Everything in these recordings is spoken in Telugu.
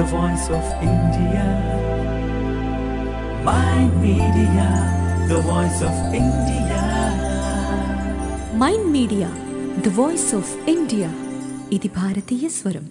the voice of India. My media, the voice of India. Mind media the voice of India ఇది భారతీయ స్వరం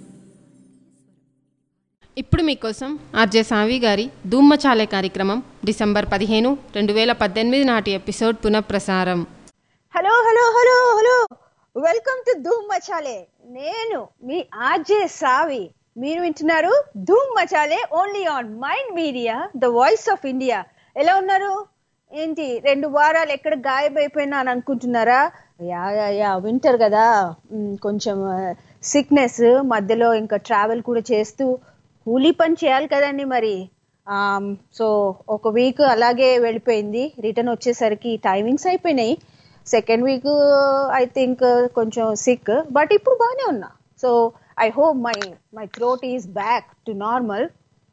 ఇప్పుడు మీకోసం ఆర్జే సావి గారి ధూమ్మచాలే కార్యక్రమం డిసెంబర్ పదిహేను రెండు వేల పద్దెనిమిది నాటి ఎపిసోడ్ పునఃప్రసారం hello hello hello hello welcome to Dhoom Machale నేను మీ ఆర్జే సావి మీరు వింటున్నారు Dhoom Machale only on mind media the voice of India ఎలా ఉన్నారు ఏంటి రెండు వారాలు ఎక్కడ గాయబైపోయినా అని అనుకుంటున్నారా యా యా యా వింటర్ కదా మ్, కొంచెం సిక్నెస్ మధ్యలో ఇంకా ట్రావెల్ కూడా చేస్తూ కూలీ పని చేయాలి కదండి మరి సో ఒక వీక్ అలాగే వెళ్ళిపోయింది రిటర్న్ వచ్చేసరికి టైమింగ్స్ అయిపోయినాయి సెకండ్ వీక్ ఐ థింక్ కొంచెం సిక్ బట్ ఇప్పుడు బాగానే ఉన్నా so I hope my my throat is back to normal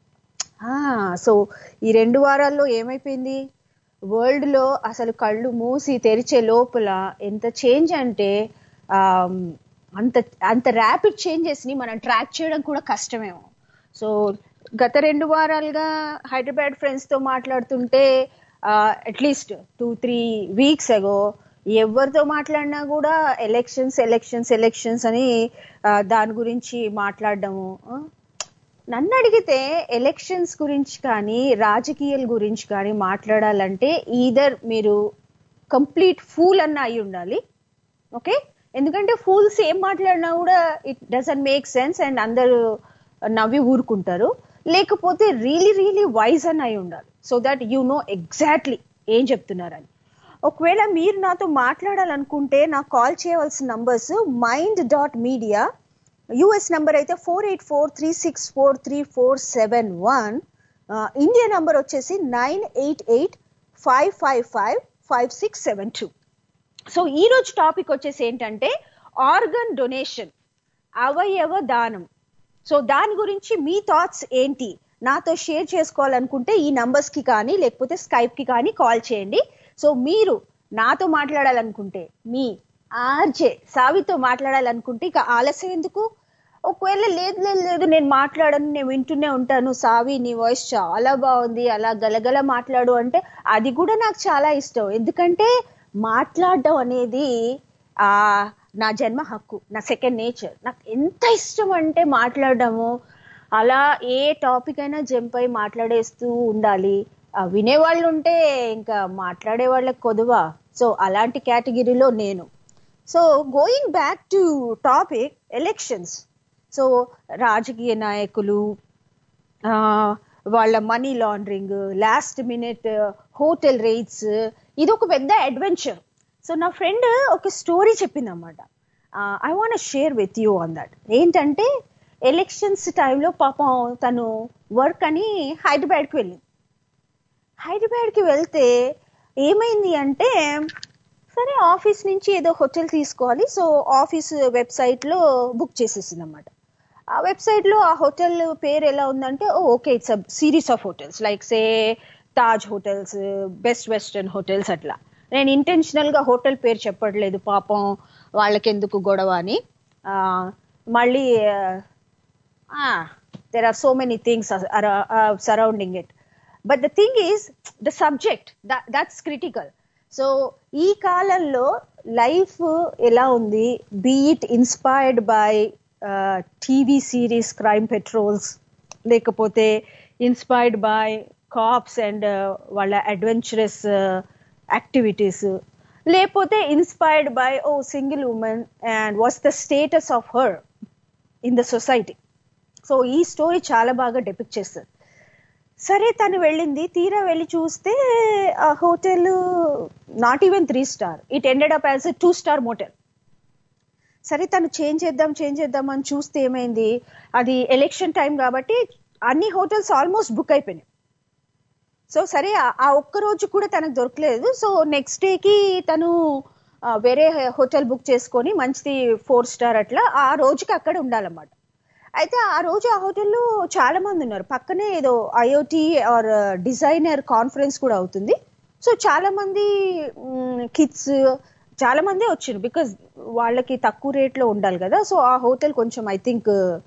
so ఈ రెండు వారాల్లో ఏమైపోయింది వరల్డ్ లో అసలు కళ్ళు మూసి తెరిచే లోపల ఎంత చేంజ్ అంటే ఆమ్, అంత అంత ర్యాపిడ్ చేంజెస్ ని మనం ట్రాక్ చేయడం కూడా కష్టమేమో సో గత రెండు వారాలుగా హైదరాబాద్ ఫ్రెండ్స్ తో మాట్లాడుతుంటే అట్లీస్ట్ టూ త్రీ వీక్స్ అగో ఎవరితో మాట్లాడినా కూడా ఎలక్షన్స్ ఎలక్షన్స్ ఎలక్షన్స్ అని ఆ, దాని గురించి మాట్లాడడము ఆ, నన్ను అడిగితే ఎలక్షన్స్ గురించి కానీ రాజకీయాల గురించి కానీ మాట్లాడాలంటే ఈదర్ మీరు కంప్లీట్ ఫూల్ అన్న అయి ఉండాలి ఓకే ఎందుకంటే ఫూల్స్ ఏం మాట్లాడినా కూడా it doesn't make sense and అందరూ నవ్వి ఊరుకుంటారు లేకపోతే రియలీ రియలీ వైజ్ అని అయి ఉండాలి so that you know exactly ఏం చెప్తున్నారని ఒకవేళ మీరు నాతో మాట్లాడాలనుకుంటే నాకు కాల్ చేయవలసిన numbers mind dot media US number అయితే four eight four three six four three four seven one India number వచ్చేసి nine eight eight five five five five six seven two so ఈ రోజు టాపిక్ వచ్చేసి ఏంటంటే ఆర్గన్ డొనేషన్ అవయవ దానం సో దాని గురించి మీ థాట్స్ ఏంటి నాతో షేర్ చేసుకోవాలనుకుంటే ఈ నంబర్స్ కి కానీ లేకపోతే స్కైప్ కి కానీ కాల్ చేయండి సో మీరు నాతో మాట్లాడాలనుకుంటే మీ ఆర్జే సావితో మాట్లాడాలనుకుంటే ఇక ఆలస్యం ఎందుకు ఒకవేళ లేదు లేదు లేదు నేను మాట్లాడను నేను వింటూనే ఉంటాను సావి నీ వాయిస్ చాలా బాగుంది అలా గలగల మాట్లాడు అంటే అది కూడా నాకు చాలా ఇష్టం ఎందుకంటే మాట్లాడడం అనేది ఆ నా జన్మ హక్కు నా సెకండ్ నేచర్ నాకు ఎంత ఇష్టం అంటే మాట్లాడడము అలా ఏ టాపిక్ అయినా జంప్ అయి మాట్లాడేస్తూ ఉండాలి ఆ వినేవాళ్ళు ఉంటే ఇంకా మాట్లాడే వాళ్ళకి కొదువా సో అలాంటి కేటగిరీలో నేను so going back to topic elections so రాజకీయ నాయకులు ఆ, వాళ్ళ money laundering last minute hotel rates ఇది ఒక పెద్ద అడ్వెంచర్ సో నా ఫ్రెండ్ ఒక స్టోరీ చెప్పింది అనమాట I want share with you on that ఏంటంటే ఎలక్షన్స్ టైంలో పాపం తను వర్క్ అని హైదరాబాద్కి వెళ్ళింది హైదరాబాద్కి వెళ్తే ఏమైంది అంటే సరే ఆఫీస్ నుంచి ఏదో హోటల్ తీసుకోవాలి సో ఆఫీస్ వెబ్సైట్లో బుక్ చేసేసింది అనమాట ఆ వెబ్సైట్ లో ఆ హోటల్ పేరు ఎలా ఉందంటే okay it's a series of hotels like say Taj hotels best western hotels అట్లా నేను ఇంటెన్షనల్ గా హోటల్ పేరు చెప్పట్లేదు పాపం వాళ్ళకెందుకు గొడవ అని ఆ, మళ్ళీ there are so many things surrounding it but the thing is the subject that's critical so ఈ కాలంలో లైఫ్ ఎలా ఉంది be it inspired by TV series crime patrols లేకపోతే ఇన్స్పైర్డ్ బై కాప్స్ అండ్ వాళ్ళ అడ్వెంచరస్ యాక్టివిటీస్ లేకపోతే inspired by a single women and what's the status of her in the society so ఈ స్టోరీ చాలా బాగా డెపిక్ట్ చేస్తుంది సరే తను వెళ్ళింది తీరా వెళ్ళి చూస్తే ఆ hotel not even three star it ended up as two star motel సరే తను చేంజ్ చేద్దాం చేంజ్ చేద్దాం అని చూస్తే ఏమైంది అది ఎలక్షన్ టైం కాబట్టి అన్ని హోటల్స్ ఆల్మోస్ట్ బుక్ అయిపోయినాయి సో సరే ఆ- ఆ ఒక్క రోజు కూడా తనకు దొరకలేదు సో నెక్స్ట్ డేకి తను ఆ, వేరే హోటల్ బుక్ చేసుకొని మంచిది ఫోర్ స్టార్ అట్లా ఆ రోజుకి అక్కడ ఉండాలన్నమాట అయితే ఆ రోజు ఆ హోటల్లో చాలా మంది ఉన్నారు పక్కనే ఏదో ఐఓటి ఆర్ డిజైనర్ కాన్ఫరెన్స్ కూడా అవుతుంది సో చాలా మంది కిడ్స్ చాలా మంది వచ్చారు బికాజ్ వాళ్ళకి తక్కువ రేట్లో ఉండాలి కదా సో ఆ హోటల్ కొంచెం ఐ థింక్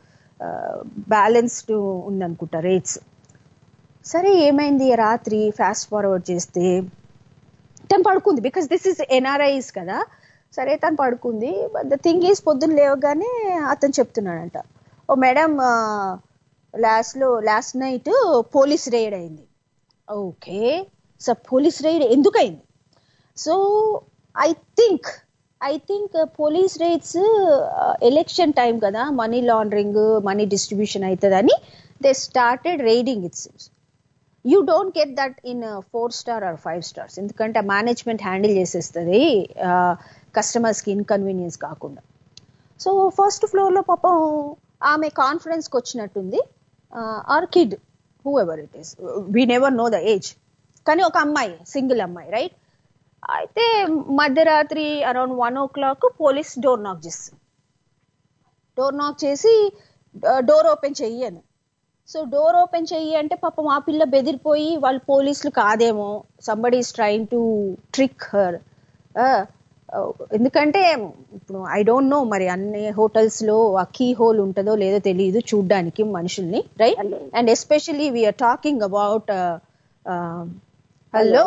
బ్యాలెన్స్డ్ ఉందనుకుంటా రేట్స్ సరే ఏమైంది రాత్రి ఫాస్ట్ ఫార్వర్డ్ చేస్తే తను పడుకుంది బికాస్ దిస్ ఇస్ ఎన్ఆర్ఐస్ కదా సరే తను పడుకుంది బట్ ద థింగ్ ఈస్ పొద్దున్న లేవగానే అతను చెప్తున్నాడంట ఓ మేడం లాస్ట్లో లాస్ట్ నైట్ పోలీస్ రైడ్ అయింది ఓకే సో పోలీస్ రైడ్ ఎందుకు అయింది so I think I think police raids election time కదా మనీ లాండరింగ్ మనీ డిస్ట్రిబ్యూషన్ అవుతుందని they started raiding it seems you don't get that in four star or five stars ఎందుకంటే మేనేజ్మెంట్ హ్యాండిల్ చేసేస్తుంది కస్టమర్స్కి ఇన్కన్వీనియన్స్ కాకుండా సో ఫస్ట్ ఫ్లోర్లో పాపం ఆమె కాన్ఫరెన్స్కి వచ్చినట్టుంది or kid who ever it is we never know the age కానీ ఒక అమ్మాయి సింగిల్ అమ్మాయి రైట్ అయితే మధ్యరాత్రి around one o'clock police door knock చేస్తుంది డోర్ నాక్ చేసి డోర్ ఓపెన్ చెయ్యి అని సో డోర్ ఓపెన్ చెయ్యి అంటే పాపం ఆ పిల్ల బెదిరిపోయి వాళ్ళు పోలీసులు కాదేమో somebody is trying to trick her ఎందుకంటే ఇప్పుడు ఐ డోంట్ నో మరి అన్ని హోటల్స్ లో ఆ కీ హోల్ ఉంటుందో లేదో తెలియదు చూడ్డానికి మనుషుల్ని right and especially we're talking about hello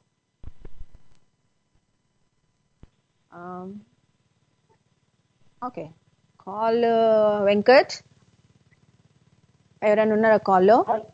okay call Venkat ఎవరైనా ఉన్నారా కాల్లో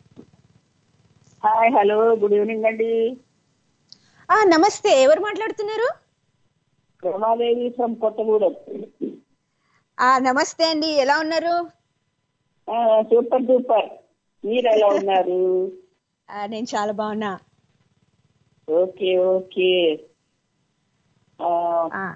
హాయ్ హలో గుడ్ ఈవినింగ్ అండి నమస్తే ఎవరు మాట్లాడుతున్నారు రమాదేవి ఫ్రమ్ కొత్తగూడెం ఆ నమస్తే అండి ఎలా ఉన్నారు సూపర్ సూపర్ మీరు ఎలా ఉన్నారు ఆ, నేను చాలా బాగున్నా ఓకే ఓకే ఆ, ఆ.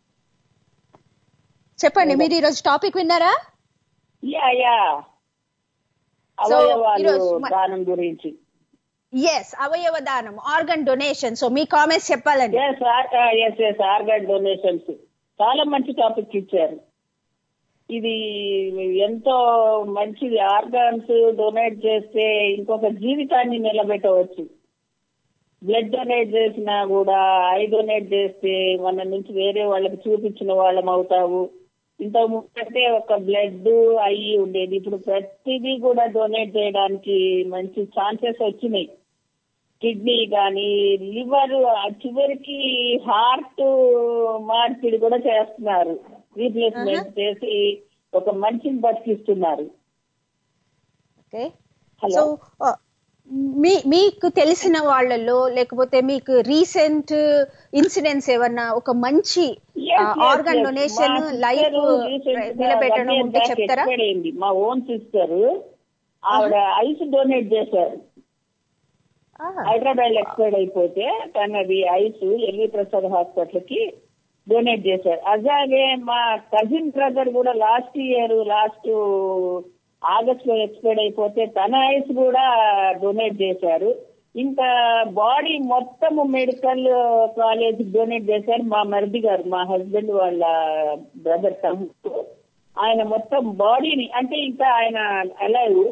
చెప్పండి మీరు ఈరోజు టాపిక్ విన్నారా యా యా So, అవయవాలు ఈరోజు మ- దానం గురించి ఎస్ అవయవ దానం ఆర్గన్ డొనేషన్ సో మీ కామెంట్స్ చెప్పాలండి yes yes yes organ donations చాలా మంచి టాపిక్ ఇచ్చారు ఇది ఎంతో మంచిది ఆర్గాన్స్ డొనేట్ చేస్తే ఇంకొక జీవితాన్ని నిలబెట్టవచ్చు బ్లడ్ డొనేట్ చేసినా కూడా ఐ డొనేట్ చేస్తే మన నుంచి వేరే వాళ్ళకి చూపించిన వాళ్ళం అవుతావు ఇంతకు ముందంటే ఒక బ్లడ్ అయ్యి ఉండేది ఇప్పుడు ప్రతిదీ కూడా డొనేట్ చేయడానికి మంచి ఛాన్సెస్ వచ్చినాయి కిడ్నీ కానీ లివర్ చివరికి హార్ట్ మార్పిడి కూడా చేస్తున్నారు రీప్లేస్మెంట్ చేసి ఒక మనిషిని బతికిస్తున్నారు ఓకే హలో. సో మీ మీకు తెలిసిన వాళ్ళలో లేకపోతే మీకు రీసెంట్ ఇన్సిడెంట్స్ ఏమన్నా ఒక మంచి Yes, yes, organ yes. Donation మా లైఫ్ sister recent గా నిలబెట్టడం one year ఉంటే back చెప్తారా expired అయింది. మా ఓన్ సిస్టర్ ఆవిడ ఐస్ డొనేట్ చేశారు హైదరాబాద్ ఎక్స్పైర్డ్ అయిపోతే తనది ఐస్ ఎల్వి ప్రసాద్ హాస్పిటల్ కి డొనేట్ చేశారు అలాగే మా కజిన్ బ్రదర్ కూడా లాస్ట్ ఇయర్ లాస్ట్ ఆగస్ట్ లో ఎక్స్పైర్డ్ అయిపోతే తన ఐస్ కూడా డొనేట్ చేశారు ఇంకా బాడీ మొత్తం మెడికల్ కాలేజ్ డొనేట్ చేశారు మా మరిది గారు మా హస్బెండ్ వాళ్ళ బ్రదర్ తమ్ముడు ఆయన మొత్తం బాడీని అంటే ఇంకా ఆయన అలైవ్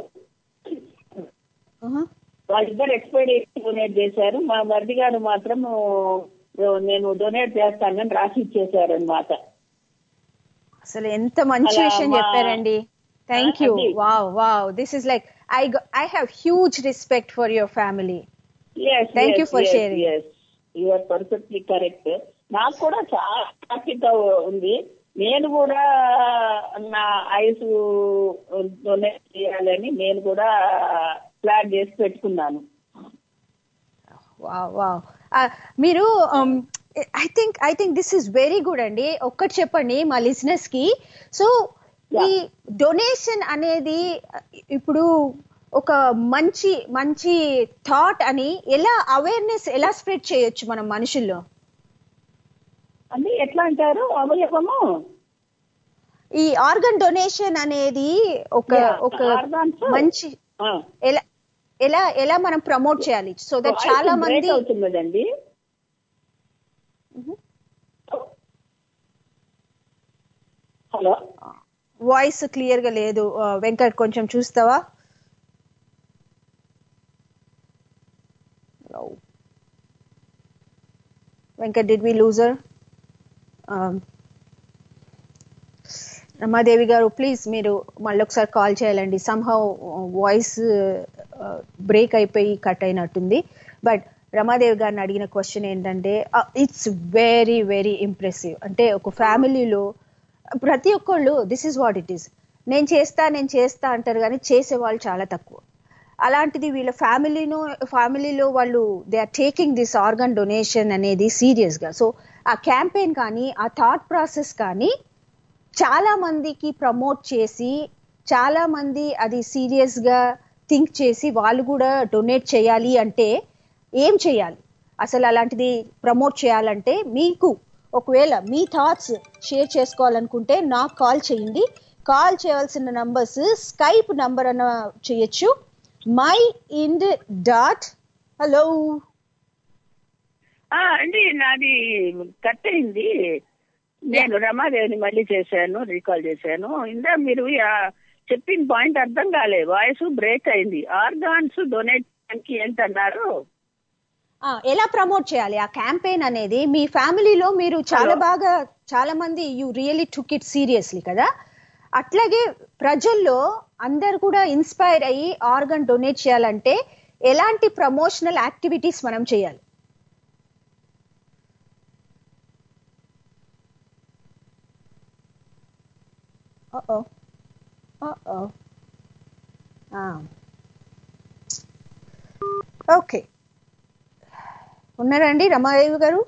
వాళ్ళిద్దరు ఎక్స్పైర్డ్ డొనేట్ చేశారు మా మరిది గారు మాత్రం నేను డొనేట్ చేస్తానని రాసి ఇచ్చేశారు అనమాట అసలు ఎంత మంచి అలా విషయం మా- చెప్పారండి థ్యాంక్ యూ అది. Wow wow this is like I I have huge respect for your family Thank you for sharing. You are perfectly correct నాకు కూడా చాలా హ్యాపీగా ఉంది నేను కూడా నా ఐస్ డొనేట్ చేయాలని నేను కూడా ప్లాన్ చేసి పెట్టుకున్నాను వావ్ వావ్ మీరు I think I think this is very good అండి ఒక్కటి చెప్పండి మా లిజినెస్ కి సో ఈ డొనేషన్ అనేది uh, ఇప్పుడు ఒక మంచి మంచి థాట్ అని ఎలా అవేర్నెస్ ఎలా స్ప్రెడ్ చేయొచ్చు మనం మనుషుల్లో అంటే ఎట్లా అంటారు అవయవము ఈ ఆర్గన్ డొనేషన్ అనేది ఒక Yeah, ఒక organs. మంచి ఆ. ఎలా ఎలా ఎలా మనం ప్రమోట్ చేయాలి సో దట్ చాలా Voice break మంది అవుతుంది కదండి హలో వాయిస్ క్లియర్ గా లేదు ఆ, వెంకట్ కొంచెం చూస్తావా Venkat did we lose her Ramadevi garu please మీరు మళ్ళీ ఒకసారి కాల్ చేయాలండి సంహౌ వాయిస్ బ్రేక్ అయిపోయి కట్ అయినట్టుంది బట్ రమాదేవి గారిని అడిగిన క్వశ్చన్ ఏంటంటే ఇట్స్ వెరీ వెరీ ఇంప్రెసివ్ అంటే ఒక ఫ్యామిలీలో ప్రతి ఒక్కళ్ళు this is what it is నేను చేస్తా నేను చేస్తా అంటారు కానీ చేసే వాళ్ళు చాలా తక్కువ అలాంటిది వీళ్ళ ఫ్యామిలీను ఫ్యామిలీలో వాళ్ళు they are taking this organ donation అనేది సీరియస్ గా సో ఆ క్యాంపెయిన్ కానీ ఆ థాట్ ప్రాసెస్ కానీ చాలా మందికి ప్రమోట్ చేసి చాలా మంది అది సీరియస్ గా థింక్ చేసి వాళ్ళు కూడా డొనేట్ చేయాలి అంటే ఏం చేయాలి అసలు అలాంటిది ప్రమోట్ చేయాలంటే మీకు ఒకవేళ మీ థాట్స్ షేర్ చేసుకోవాలనుకుంటే నాకు కాల్ చేయండి కాల్ చేయాల్సిన నంబర్స్ స్కైప్ నంబర్ అన్న చేయొచ్చు మై ఇండ్ డాట్ హలో ఆ, అండి నాది కట్ అయింది నేను రమాదేవిని మళ్ళీ చేశాను రీకాల్ చేశాను ఇందా మీరు ఆ చెప్పిన పాయింట్ అర్థం కాలే వాయిస్ బ్రేక్ అయింది ఆర్గాన్స్ డొనేట్ కి ఏంటన్నారు ఎలా ప్రమోట్ చేయాలి ఆ క్యాంపెయిన్ అనేది మీ ఫ్యామిలీలో మీరు చాలా Hello. బాగా చాలా మంది you really took it seriously కదా అట్లాగే ప్రజల్లో అందరు కూడా ఇన్స్పైర్ అయ్యి ఆర్గన్ డొనేట్ చేయాలంటే ఎలాంటి ప్రమోషనల్ యాక్టివిటీస్ మనం చేయాలి Uh-oh. Uh-oh. ఓకే ఉన్నారండి Ramadevi garu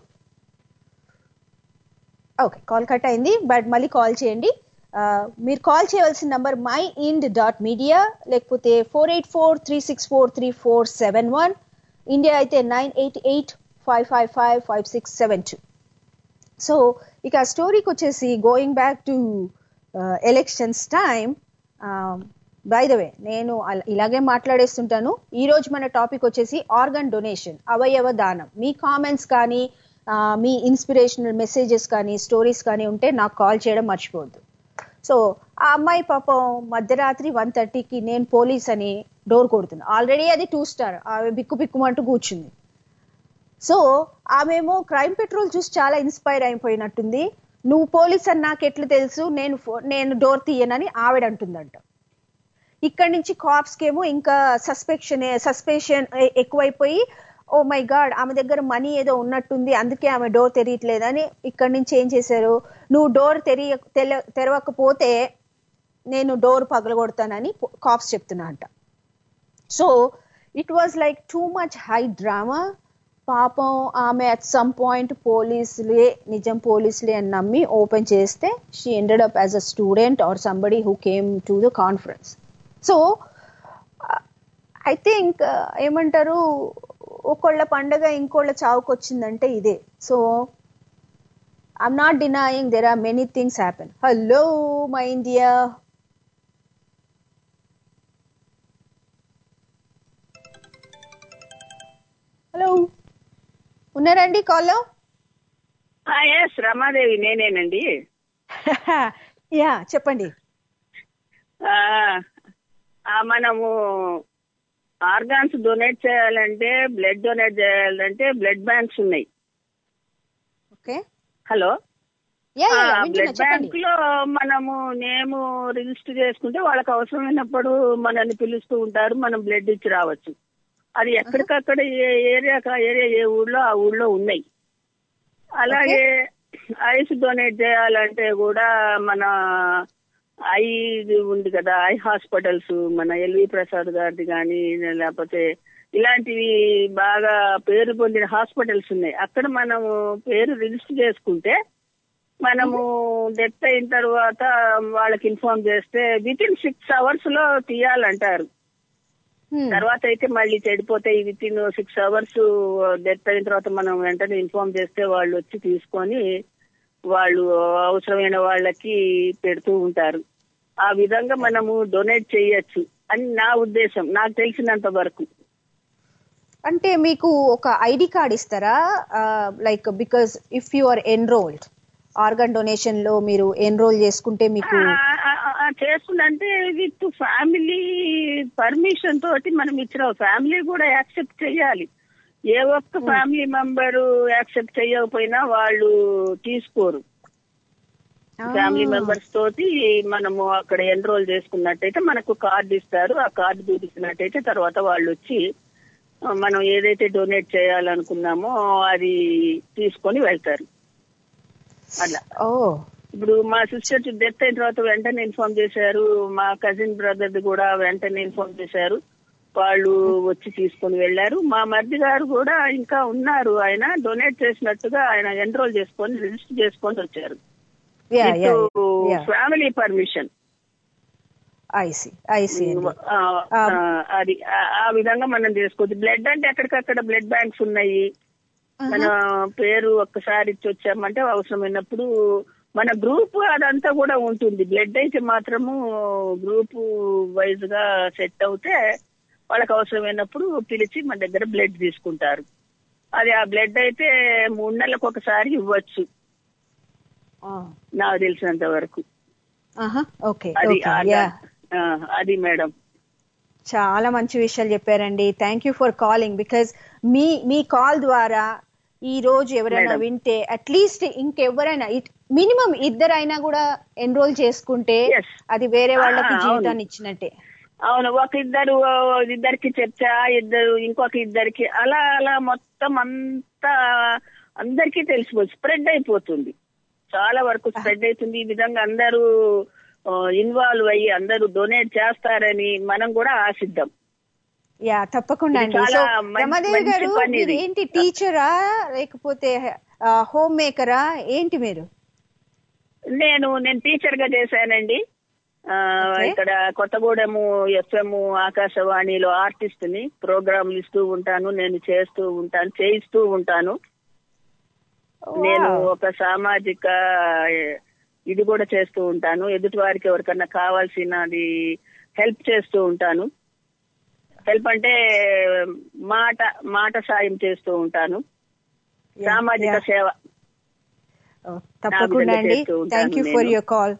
okay call cut అయింది బట్ మళ్ళీ కాల్ చేయండి ఆ, మీరు కాల్ చేయవలసిన number mind dot media లేకపోతే four eight four three six four three four seven one India అయితే nine eight eight five five five five six seven two so ఇక ఆ స్టోరీకి వచ్చేసి going back to elections time by the way నేను అల- ఇలాగే మాట్లాడేస్తుంటాను ఈ రోజు మన టాపిక్ వచ్చేసి ఆర్గన్ డొనేషన్ అవయవ దానం మీ కామెంట్స్ కానీ ఆ, మీ ఇన్స్పిరేషనల్ మెసేజెస్ కానీ స్టోరీస్ కానీ ఉంటే నాకు కాల్ చేయడం మర్చిపోవద్దు సో ఆ అమ్మాయి పాపం మధ్యరాత్రి వన్ థర్టీకి నేను పోలీస్ అని డోర్ కొడుతున్నా ఆల్రెడీ అది టూ స్టార్ ఆమె బిక్కు బిక్కుమంటూ కూర్చుంది సో ఆమెమో క్రైమ్ పెట్రోల్ చూసి చాలా ఇన్స్పైర్ అయిపోయినట్టుంది నువ్వు పోలీస్ అని నాకు ఎట్లా తెలుసు నేను ఫో- నేను డోర్ తీయనని ఆవిడ అంటుందంట ఇక్కడి నుంచి కాప్స్ కేమో ఇంకా సస్పెక్షన్ సస్పెషన్ ఎక్కువైపోయి ఓ మై గాడ్ ఆమె దగ్గర మనీ ఏదో ఉన్నట్టుంది అందుకే ఆమె డోర్ తెరియట్లేదని ఇక్కడి నుంచి ఏం చేశారు నువ్వు డోర్ తెరియ తెల- తెరవకపోతే నేను డోర్ పగలగొడతానని కాప్స్ చెప్తున్నా అంట so it was like too much high drama పాపం ఆమె అట్ సమ్ పాయింట్ పోలీసులే నిజం పోలీసులే అని నమ్మి ఓపెన్ చేస్తే she ended up as a student or somebody who came to the conference so I think ఏమంటారు ఒకళ్ళ పండగ ఇంకోళ్ళ చావుకు వచ్చిందంటే ఇదే so I'm not denying there are many things happen hello my India hello ఉన్నారండి కాల్లో ఎస్ రమాదేవి నేనేనండి యా చెప్పండి ఆ, ఆ, మనము ఆర్గాన్స్ డొనేట్ చేయాలంటే బ్లడ్ డొనేట్ చేయాలంటే బ్లడ్ బ్యాంక్స్ ఉన్నాయి ఓకే హలో యా యా ఆ, వింటున్నా బ్లడ్ చెప్పండి బ్యాంక్ లో మనము నేము రిజిస్టర్ చేసుకుంటే వాళ్ళకి అవసరమైనప్పుడు మనల్ని పిలుస్తూ ఉంటారు మనం బ్లడ్ ఇచ్చి రావచ్చు అది ఎక్కడికక్కడ ఏ ఏరియాకి ఆ ఏరియా ఏ ఊళ్ళో ఆ ఊళ్ళో ఉన్నాయి అలాగే ఐస్ డొనేట్ చేయాలంటే కూడా మన ఐ ఉంది కదా ఐ హాస్పిటల్స్ మన ఎల్వి ప్రసాద్ గారిది కానీ లేకపోతే ఇలాంటివి బాగా పేరు పొందిన హాస్పిటల్స్ ఉన్నాయి అక్కడ మనము పేరు రిజిస్టర్ చేసుకుంటే మనము డెత్ అయిన తర్వాత వాళ్ళకి ఇన్ఫార్మ్ చేస్తే విత్ ఇన్ సిక్స్ అవర్స్ లో తీయాలంటారు తర్వాత అయితే మళ్ళీ చెడిపోతాయి within six hours death అయిన తర్వాత మనం వెంటనే ఇన్ఫార్మ్ చేస్తే వాళ్ళు వచ్చి తీసుకొని వాళ్ళు అవసరమైన వాళ్ళకి పెడుతూ ఉంటారు ఆ విధంగా మనము డొనేట్ చేయొచ్చు అని నా ఉద్దేశం నాకు తెలిసినంత వరకు అంటే మీకు ఒక ఐడి కార్డ్ ఇస్తారా like because if you are enrolled organ donation లో మీరు ఎన్రోల్ చేసుకుంటే మీకు చేస్తుందంటే విత్ ఫ్యామిలీ పర్మిషన్ తోటి మనం ఇచ్చిన ఫ్యామిలీ కూడా యాక్సెప్ట్ చేయాలి ఏ ఒక్క ఫ్యామిలీ మెంబర్ యాక్సెప్ట్ చేయకపోయినా వాళ్ళు తీసుకోరు ఫ్యామిలీ మెంబర్స్ తోటి మనము అక్కడ ఎన్రోల్ చేసుకున్నట్టయితే మనకు కార్డు ఇస్తారు ఆ కార్డు చూపించినట్టయితే తర్వాత వాళ్ళు వచ్చి ఆ, మనం ఏదైతే డొనేట్ చేయాలనుకున్నామో అది తీసుకొని వెళ్తారు అట్లా ఓ ఇప్పుడు మా సిస్టర్ డెత్ అయిన తర్వాత వెంటనే ఇన్ఫార్మ్ చేశారు మా కజిన్ బ్రదర్ కూడా వెంటనే ఇన్ఫార్మ్ చేశారు వాళ్ళు వచ్చి తీసుకొని వెళ్ళారు మా మరిది గారు కూడా ఇంకా ఉన్నారు ఆయన డొనేట్ చేసినట్టుగా ఆయన ఎన్రోల్ చేసుకొని రిజిస్టర్ చేసుకొని వచ్చారు yeah yeah yeah family permission I see I see అది ఆ- ఆ విధంగా మనం చేసుకోవచ్చు బ్లడ్ అంటే ఎక్కడికక్కడ బ్లడ్ బ్యాంక్స్ ఉన్నాయి మన పేరు ఒక్కసారి ఇచ్చి వచ్చామంటే అవసరమైనప్పుడు మన గ్రూప్ అదంతా కూడా ఉంటుంది బ్లడ్ అయితే మాత్రము గ్రూప్ వైజ్ గా సెట్ అవుతే వాళ్ళకి అవసరమైనప్పుడు పిలిచి మన దగ్గర బ్లడ్ తీసుకుంటారు అది ఆ బ్లడ్ అయితే మూడు నెలలకు ఒకసారి ఇవ్వచ్చు నాకు తెలిసినంత వరకు ఓకే అది ఓకే ఆ- యా ఆ, అది మేడం చాలా మంచి విషయాలు చెప్పారండి thank you for calling because మీ మీ కాల్ ద్వారా ఈ రోజు ఎవరైనా Madam. వింటే అట్లీస్ట్ ఇంకెవరైనా మినిమం ఇద్దరైనా కూడా ఎన్రోల్ చేసుకుంటే Yes. అది వేరే వాళ్ళకి ఆ, అవును. జీవితాన్ని ఇచ్చినట్టే అవును ఒక ఇద్దరు ఆ, ఇద్దరికి చెప్తా ఇద్దరు ఇంకొక ఇద్దరికి అలా అలా మొత్తం అంతా అందరికీ తెలిసిపోతుంది స్ప్రెడ్ అయిపోతుంది చాలా వరకు స్ప్రెడ్ అవుతుంది ఈ విధంగా అందరూ ఇన్వాల్వ్ అయ్యి అందరూ డొనేట్ చేస్తారని మనం కూడా ఆశిద్దాం యా తప్పకుండా ఇది అండి చాలా సో మం- రమాదేవి మంచి గారు పని మీరు ఇది. ఏంటి టీచరా లేకపోతే హోమ్ మేకరా ఏంటి మీరు నేను నేను టీచర్ గా చేశానండి ఆ, Okay. ఇక్కడ కొత్తగూడెము ఎఫ్ఎం ఆకాశవాణిలో ఆర్టిస్ట్ ని ప్రోగ్రాంలు ఇస్తూ ఉంటాను నేను చేస్తూ ఉంటాను చేయిస్తూ ఉంటాను నేను Wow. ఒక సామాజిక ఏ, ఇది కూడా చేస్తూ ఉంటాను ఎదుటి వారికి ఎవరికన్నా కావాల్సినది హెల్ప్ చేస్తూ ఉంటాను హెల్ప్ అంటే మాట మాట సాయం చేస్తూ ఉంటాను Yeah, సామాజిక yeah. సేవ Oh, తప్పకుండా అండి చేస్తూ ఉంటాను థ్యాంక్ యూ ఫర్ నేను. Your call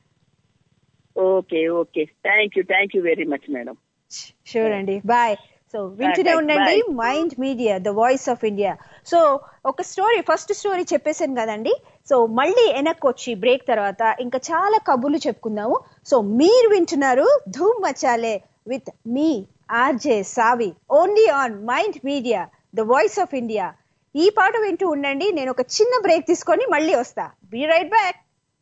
okay okay thank you thank you very much madam sure అండి బాయ్ సో వింటూనే bye, ఉండండి bye. Mind media the voice of India so ఒక స్టోరీ ఫస్ట్ స్టోరీ చెప్పేశాను కదండి సో మళ్ళీ వెనక్కి వచ్చి బ్రేక్ తర్వాత ఇంకా చాలా కబుర్లు చెప్పుకుందాము సో మీరు వింటున్నారు ధూమ్ మచాలే విత్ మీ RJ Savi only on mind media the voice of India ఈ పాట వింటూ ఉండండి నేను ఒక చిన్న బ్రేక్ తీసుకొని మళ్ళీ వస్తా బీ రైట్ బ్యాక్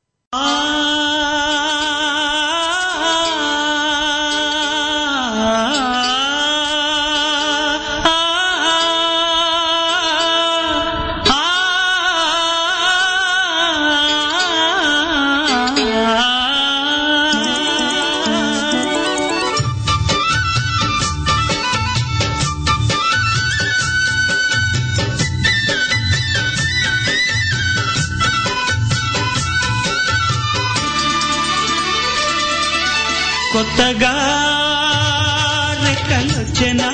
కొత్తగా రెక్కలొచ్చెనా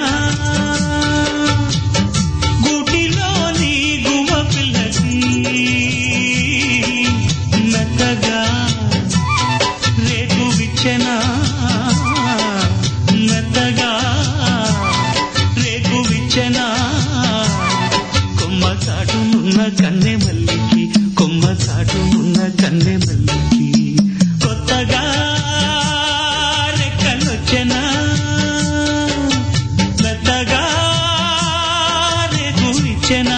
గూటిలోని గుమ పిల్లకి మెత్తగా రేపు విచ్చెనా మెత్తగా రేపు విచ్చెనా కొమ్మ చాటునున్న కన్నె మల్లికి కొమ్మ చాటునున్న కన్నె మల్లికి కొత్తగా రెక్కలొచ్చెనా మెత్తగా రేపు ఇచ్చెనా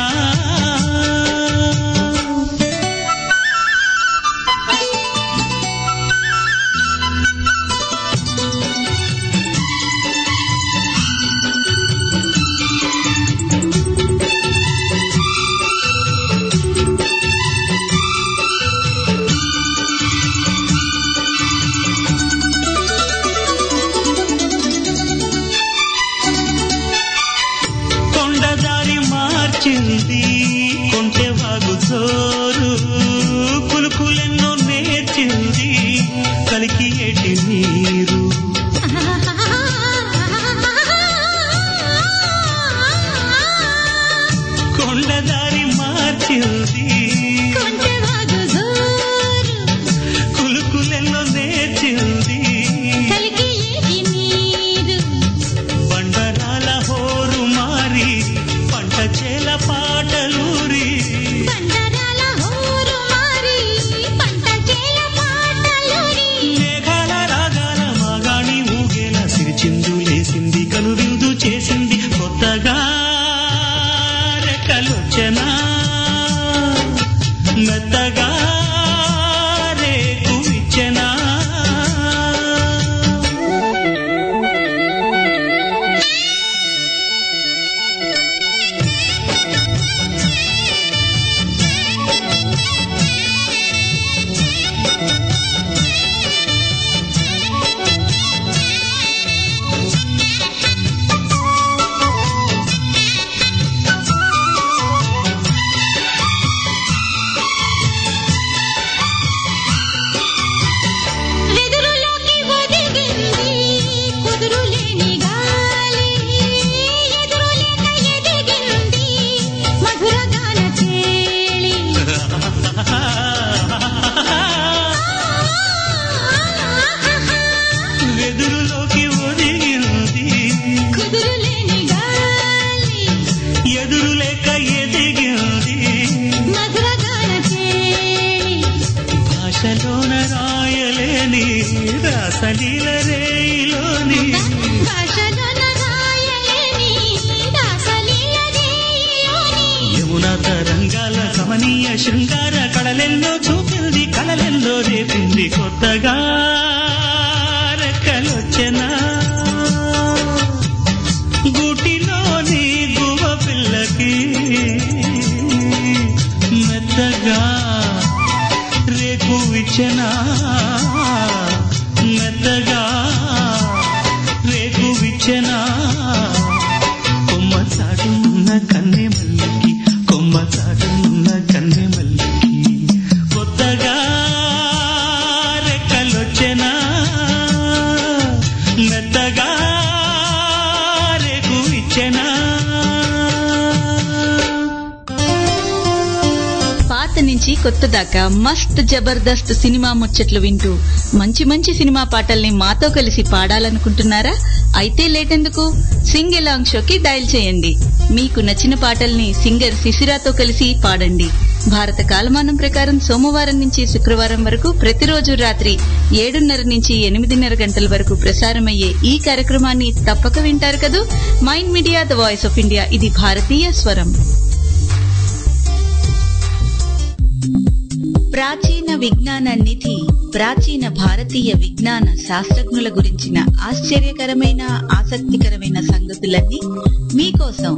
కొండదారి మార్చింది కొంటె వాగు చోరు కులుకులెన్నో నేర్చింది కలికి ఏటి నీరు కొండదారి మార్చింది కులుకులెన్నో నేర్చింది బండరాల హోరు మారి పంట చేల పాటలూరి రాసలీల రేయిలోని యమున తరంగాల కమనీయ శృంగార కళలెల్లో చూపింది కళలెల్లో రేపింది కొత్తగా రెక్కలొచ్చెనా గూటిలోని గువ పిల్లకి మెత్తగా రేకు విచ్చనా మెత్తగా రేకు విచ్చనా కొమ్మ చాటున్న కన్నె మల్లికి కొమ్మ చాటున్న కన్నె మల్లికి కొత్తగా రెక్కలొచ్చెనా మెత్తగా రేకు ఇచ్చెనా పాత నుంచి కొత్త దాకా మస్త్ జబర్దస్త్ సినిమా ముచ్చట్లు వింటూ మంచి మంచి సినిమా పాటల్ని మాతో కలిసి పాడాలనుకుంటున్నారా అయితే లేటెందుకు సింగ్ ఎలాంగ్ షోకి డయల్ చేయండి మీకు నచ్చిన పాటల్ని సింగర్ శిశిరాతో కలిసి పాడండి భారత కాలమానం ప్రకారం సోమవారం నుంచి శుక్రవారం వరకు ప్రతిరోజు రాత్రి ఏడున్నర నుంచి ఎనిమిదిన్నర గంటల వరకు ప్రసారమయ్యే ఈ కార్యక్రమాన్ని తప్పక వింటారు కదూ mind media the voice of India ఇది భారతీయ స్వరం ప్రాచీన విజ్ఞాన నిధి ప్రాచీన భారతీయ విజ్ఞాన శాస్త్రజ్ఞుల గురించిన ఆశ్చర్యకరమైన ఆసక్తికరమైన సంగతులన్నీ మీకోసం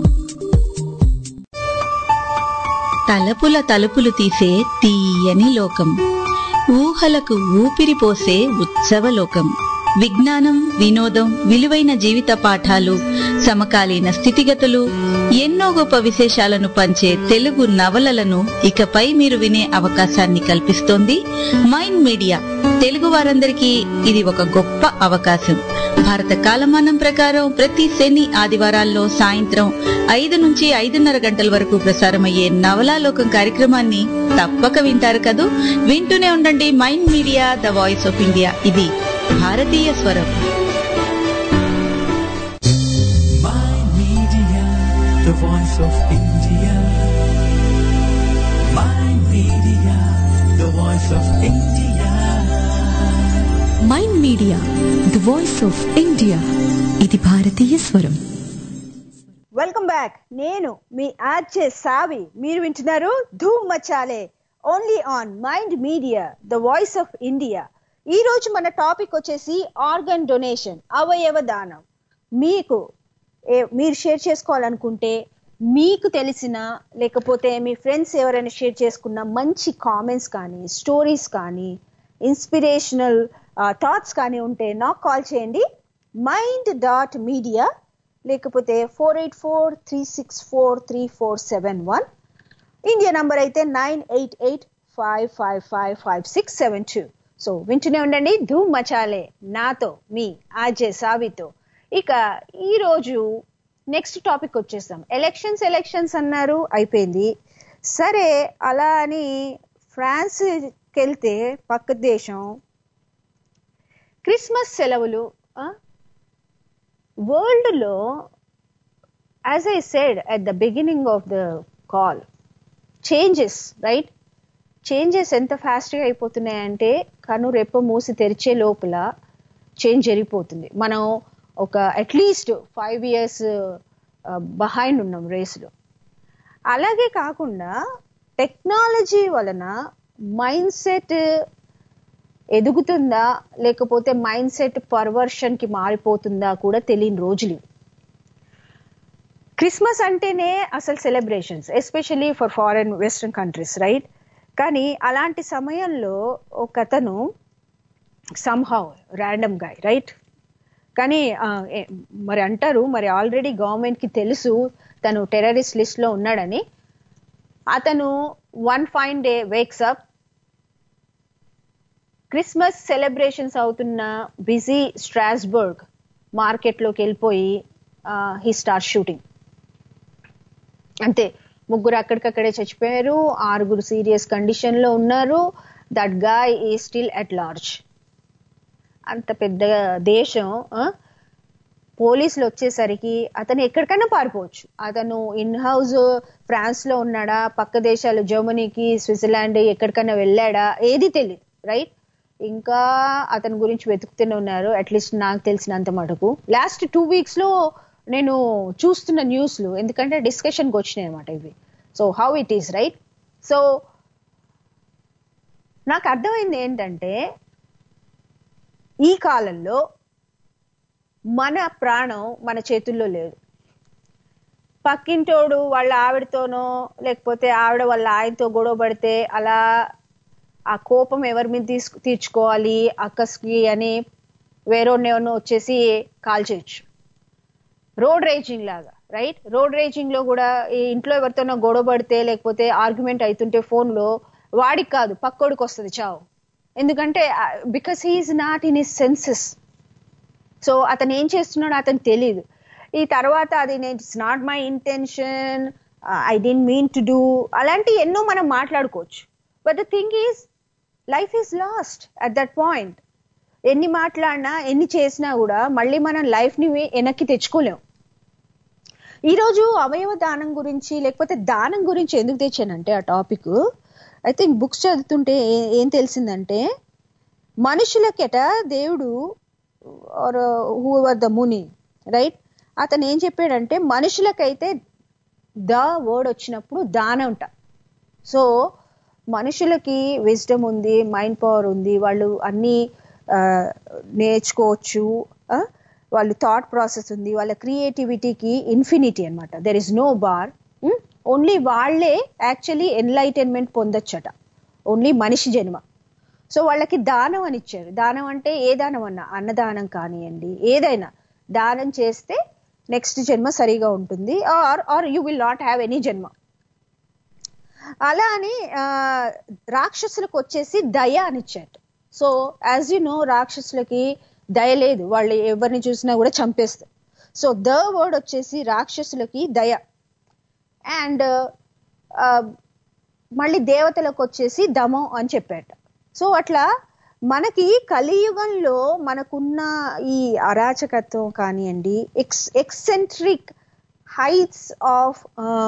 తలపుల తలుపులు తీసే తీయని లోకం ఊహలకు ఊపిరి పోసే ఉత్సవ లోకం విజ్ఞానం వినోదం విలువైన జీవిత పాఠాలు సమకాలీన స్థితిగతులు ఎన్నో గొప్ప విశేషాలను పంచే తెలుగు నవలలను ఇకపై మీరు వినే అవకాశాన్ని కల్పిస్తోంది మైండ్ మీడియా తెలుగు వారందరికీ ఇది ఒక గొప్ప అవకాశం భారత కాలమానం ప్రకారం ప్రతి శని ఆదివారాల్లో సాయంత్రం ఐదు నుంచి ఐదున్నర గంటల వరకు ప్రసారమయ్యే నవలాలోకం కార్యక్రమాన్ని తప్పక వింటారు కదూ వింటూనే ఉండండి mind media the voice of India ఇది భారతీయ స్వరం My Media, the voice of India. My Media, the voice of India. Mind media the voice of India ఇది భారతీయ స్వరం వెల్కమ్ బ్యాక్ నేను మీ ఆర్జే సావి మీరు వింటున్నారు Dhoom Machale only on mind media the voice of India ఈ రోజు మన టాపిక్ వచ్చేసి ఆర్గన్ డొనేషన్ అవయవ దానం మీకు ఏ- మీరు షేర్ చేసుకోవాలనుకుంటే మీకు తెలిసిన లేకపోతే మీ ఫ్రెండ్స్ ఎవరైనా షేర్ చేసుకున్న మంచి కామెంట్స్ కానీ స్టోరీస్ కానీ ఇన్స్పిరేషనల్ థాట్స్ కానీ ఉంటే నాకు కాల్ చేయండి మైండ్ డాట్ మీడియా లేకపోతే four eight four three six four three four seven one India number అయితే nine eight eight five five five five six seven two so వింటూనే ఉండండి ధూమ్ మచాలే నాతో మీ ఆజే సావితో ఇక ఈరోజు నెక్స్ట్ టాపిక్ వచ్చేసాం ఎలక్షన్స్ ఎలక్షన్స్ అన్నారు అయిపోయింది సరే అలా అని ఫ్రాన్స్కి వెళ్తే పక్క దేశం క్రిస్మస్ సెలవులు వరల్డ్లో as I said at the beginning of the call changes right changes ఎంత ఫాస్ట్గా అయిపోతున్నాయంటే కను రెప్ప మూసి తెరిచే లోపల చేంజ్ జరిగిపోతుంది మనం ఒక అట్లీస్ట్ ఫైవ్ ఇయర్స్ బహైండ్ ఉన్నాం రేస్లో అలాగే కాకుండా టెక్నాలజీ వలన మైండ్ సెట్ ఎదుగుతుందా లేకపోతే మైండ్ సెట్ పర్వర్షన్కి మారిపోతుందా కూడా తెలియని రోజులు ఇవి. క్రిస్మస్ అంటేనే అసలు celebrations especially for foreign western countries right కానీ అలాంటి సమయంలో ఒక అతను సమ్హౌ ర్యాండమ్ గాయ్ రైట్ కానీ ఆ, ఏ- మరి అంటారు మరి ఆల్రెడీ గవర్నమెంట్కి తెలుసు తను టెర్రరిస్ట్ లిస్ట్లో ఉన్నాడని అతను one fine day wakes up Christmas celebrations అవుతున్న బిజీ స్ట్రాస్బర్గ్ మార్కెట్లోకి వెళ్ళిపోయి హీ స్టార్ షూటింగ్ అంతే ముగ్గురు అక్కడికక్కడే చచ్చిపోయారు ఆరుగురు సీరియస్ కండిషన్ లో ఉన్నారు that guy is still at large అంత పెద్ద దేశం ఆ, పోలీసులు వచ్చేసరికి అతను ఎక్కడికైనా పారిపోవచ్చు అతను ఇన్ హౌస్ ఫ్రాన్స్ లో ఉన్నాడా పక్క దేశాలు జర్మనీకి స్విట్జర్లాండ్ ఎక్కడికైనా వెళ్ళాడా ఏది తెలియదు రైట్ ఇంకా అతని గురించి వెతుకుతూనే ఉన్నారు అట్లీస్ట్ నాకు తెలిసినంత మటుకు లాస్ట్ టూ వీక్స్ లో నేను చూస్తున్న న్యూస్లు ఎందుకంటే డిస్కషన్కి వచ్చినాయి అనమాట ఇవి so how it is right so నాకు అర్థమైంది ఏంటంటే ఈ కాలంలో మన ప్రాణం మన చేతుల్లో లేదు పక్కింటోడు వాళ్ళ ఆవిడతోనో లేకపోతే ఆవిడ వాళ్ళ ఆయనతో గొడవ పడితే అలా ఆ కోపం ఎవరి మీద తీసుకు తీర్చుకోవాలి అక్కస్కి అని వేరేనో వచ్చేసి కాల్ చేయొచ్చు రోడ్ రేజింగ్ లాగా రైట్ రోడ్ రేజింగ్ లో కూడా ఈ ఇంట్లో ఎవరితోనో గొడవ పడితే లేకపోతే ఆర్గ్యుమెంట్ అవుతుంటే ఫోన్ లో వాడికి కాదు పక్కోడికి వస్తుంది చావు ఎందుకంటే because he is not in his senses so అతను ఏం చేస్తున్నాడో అతను తెలియదు ఈ తర్వాత అది నేను it's not my intention I didn't mean to do అలాంటి ఎన్నో మనం మాట్లాడుకోవచ్చు but the thing is life is lost at that point ఎన్ని మాట్లాడినా ఎన్ని చేసినా కూడా మళ్ళీ మనం లైఫ్ని వెనక్కి తెచ్చుకోలేం ఈరోజు అవయవ దానం గురించి లేకపోతే దానం గురించి ఎందుకు తెచ్చానంటే ఆ టాపిక్ ఐ థింక్ బుక్స్ చదువుతుంటే ఏ- ఏం తెలిసిందంటే మనుషులకెట దేవుడు ఆర్ హూ ద ముని రైట్ అతను ఏం చెప్పాడంటే మనుషులకైతే ద వర్డ్ వచ్చినప్పుడు దానం అంట సో మనుషులకి విజ్డమ్ ఉంది మైండ్ పవర్ ఉంది వాళ్ళు అన్ని ఆ, నేర్చుకోవచ్చు ఆ, వాళ్ళు థాట్ ప్రాసెస్ ఉంది వాళ్ళ క్రియేటివిటీకి ఇన్ఫినిటీ అన్నమాట there is no bar only వాళ్ళే యాక్చువల్లీ ఎన్లైటైన్మెంట్ పొందొచ్చట ఓన్లీ మనిషి జన్మ సో వాళ్ళకి దానం అని ఇచ్చారు దానం అంటే ఏ దానం అన్నా అన్నదానం కానివ్వండి ఏదైనా దానం చేస్తే నెక్స్ట్ జన్మ సరిగా ఉంటుంది or are you will not have any జన్మ అలా అని ఆ, రాక్షసులకు వచ్చేసి దయ అని ఇచ్చారు సో యాజ్ యు నో రాక్షసులకి దయ లేదు వాళ్ళు ఎవరిని చూసినా కూడా చంపేస్తారు సో ద వర్డ్ వచ్చేసి రాక్షసులకి దయ అండ్ మళ్ళీ దేవతలకు వచ్చేసి దమం అని చెప్పాట సో అట్లా మనకి కలియుగంలో మనకున్న ఈ అరాచకత్వం కానివ్వండి ex eccentric heights of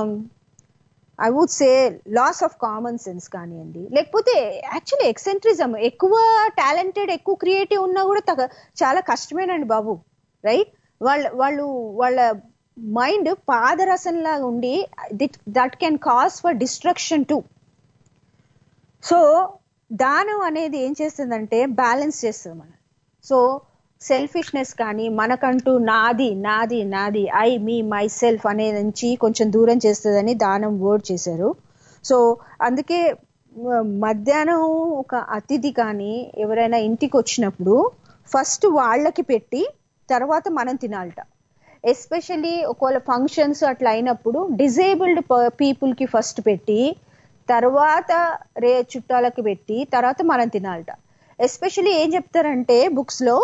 I would say loss of common sense కానివ్వండి లేకపోతే యాక్చువల్లీ ఎక్సెంట్రిజం ఎక్కువ టాలెంటెడ్ ఎక్కువ క్రియేటివ్ ఉన్నా కూడా తగ చాలా కష్టమేనండి బాబు రైట్ వాళ్ళ వాళ్ళు వాళ్ళ మైండ్ పాదరసంలాగా ఉండి that can cause for destruction too so దానం అనేది ఏం చేస్తుందంటే బ్యాలెన్స్ చేస్తుంది మనం సో సెల్ఫిష్నెస్ కానీ మనకంటూ నాది నాది నాది ఐ మీ మై సెల్ఫ్ అనే నుంచి కొంచెం దూరం చేస్తుందని దానం వర్డ్ చేశారు సో అందుకే మ- మధ్యాహ్నం ఒక అతిథి కానీ ఎవరైనా ఇంటికి వచ్చినప్పుడు ఫస్ట్ వాళ్ళకి పెట్టి తర్వాత మనం తినాలట ఎస్పెషల్లీ ఒకవేళ ఫంక్షన్స్ అట్లా అయినప్పుడు డిజేబుల్డ్ పీపుల్ కి ఫస్ట్ పెట్టి తర్వాత రే చుట్టాలకి పెట్టి తర్వాత మనం తినాలట ఎస్పెషల్లీ ఏం చెప్తారంటే బుక్స్ లో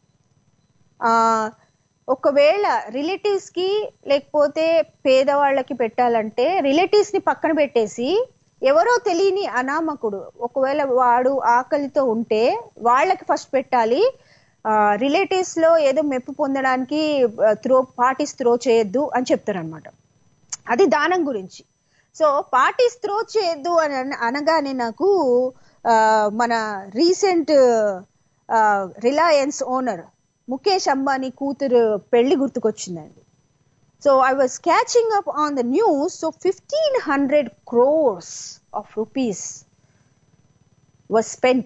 ఆ ఒకవేళ రిలేటివ్స్ కి లేకపోతే పేదవాళ్ళకి పెట్టాలంటే రిలేటివ్స్ ని పక్కన పెట్టేసి ఎవరో తెలియని అనామకుడు ఒకవేళ వాడు ఆకలితో ఉంటే వాళ్ళకి ఫస్ట్ పెట్టాలి రిలేటివ్స్ లో ఏదో మెప్పు పొందడానికి త్రో పార్టీస్ త్రో చేయొద్దు అని చెప్తారనమాట అది దానం గురించి సో పార్టీస్ త్రో చేయొద్దు అని అన- అనగానే నాకు ఆ, మన రీసెంట్ రిలయన్స్ ఓనర్ ముఖేష్ అంబానీ కూతురు పెళ్లి గుర్తుకొచ్చిందండి so I was catching up on the news so fifteen hundred crores of rupees was spent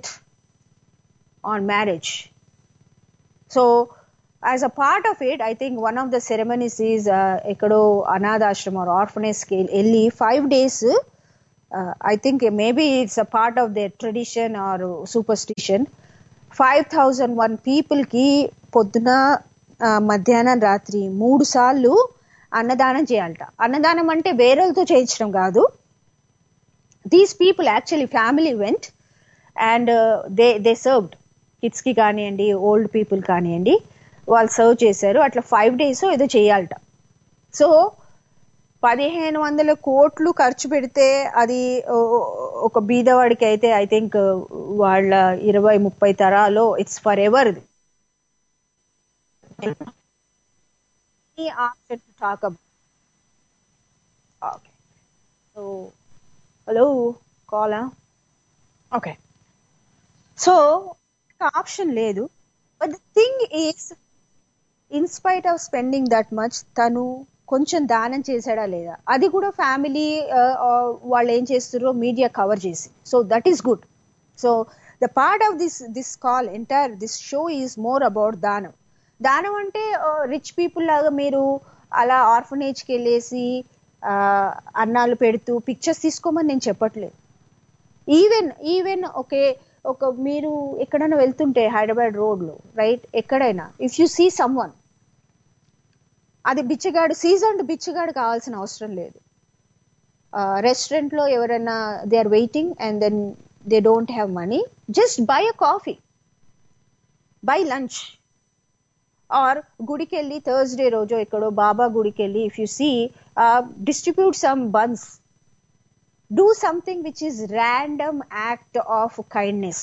on marriage. So, as a part of it, I think one of the ceremonies is uh, ఎక్కడో అనాథాశ్రమం or orphanage కి వెళ్ళి five days I think maybe it's a part of the tradition or superstition five thousand one పీపుల్కి పొద్దున ఆ, మధ్యాహ్నం రాత్రి మూడు సార్లు అన్నదానం చేయాలట అన్నదానం అంటే వేరేలతో చేయించడం కాదు these people actually family went and they they served kids కి కానివ్వండి ఓల్డ్ పీపుల్ కానివ్వండి వాళ్ళు సర్వ్ చేశారు అట్లా ఫైవ్ డేస్ ఏదో చేయాలట సో పదిహేను వందల కోట్లు ఖర్చు పెడితే అది ఓ- ఒక బీదవాడికి అయితే ఐ థింక్ వాళ్ళ ఇరవై ముప్పై తరాలో it's forever talk okay so hello కాలా ఓకే సో ఇంకా ఆప్షన్ లేదు but the thing is in spite of spending that much తను కొంచెం దానం చేశాడా లేదా అది కూడా ఫ్యామిలీ వాళ్ళు ఏం చేస్తారో మీడియా కవర్ చేసి so that is good so the part of this this call entire this show is more about దానం దానం అంటే రిచ్ పీపుల్ లాగా మీరు అలా ఆర్ఫనేజ్కి వెళ్ళేసి ఆ, అన్నాలు పెడుతూ పిక్చర్స్ తీసుకోమని నేను చెప్పట్లేదు ఈవెన్ ఈవెన్ ఓకే ఒక మీరు ఎక్కడైనా వెళ్తుంటే హైదరాబాద్ రోడ్లో రైట్ ఎక్కడైనా if you see someone అది బిచ్చగాడు సీజన్ బిచ్చగాడు కావాల్సిన అవసరం లేదు రెస్టారెంట్ లో ఎవరైనా they are waiting and then they don't have money just buy a coffee buy lunch or గుడికి వెళ్ళి థర్స్డే రోజు ఎక్కడో బాబా గుడికి వెళ్ళి if you see distribute some buns do something which is random act of kindness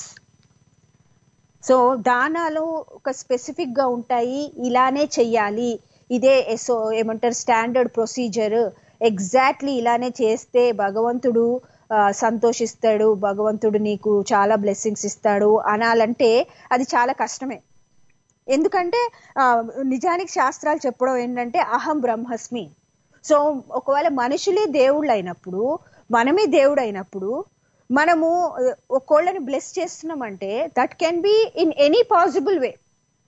so దానాలు ఒక స్పెసిఫిక్ గా ఉంటాయి ఇలానే చెయ్యాలి ఇదే ఎసో ఏమంటారు స్టాండర్డ్ ప్రొసీజర్ ఎగ్జాక్ట్లీ ఇలానే చేస్తే భగవంతుడు ఆ, సంతోషిస్తాడు భగవంతుడు నీకు చాలా బ్లెస్సింగ్స్ ఇస్తాడు అనాలంటే అది చాలా కష్టమే ఎందుకంటే ఆ, నిజానికి శాస్త్రాలు చెప్పడం ఏంటంటే అహం బ్రహ్మస్మి సో ఒకవేళ మనుషులే దేవుళ్ళు అయినప్పుడు మనమే దేవుడు అయినప్పుడు మనము ఆ, ఒకళ్ళని బ్లెస్ చేస్తున్నామంటే that can be in any possible way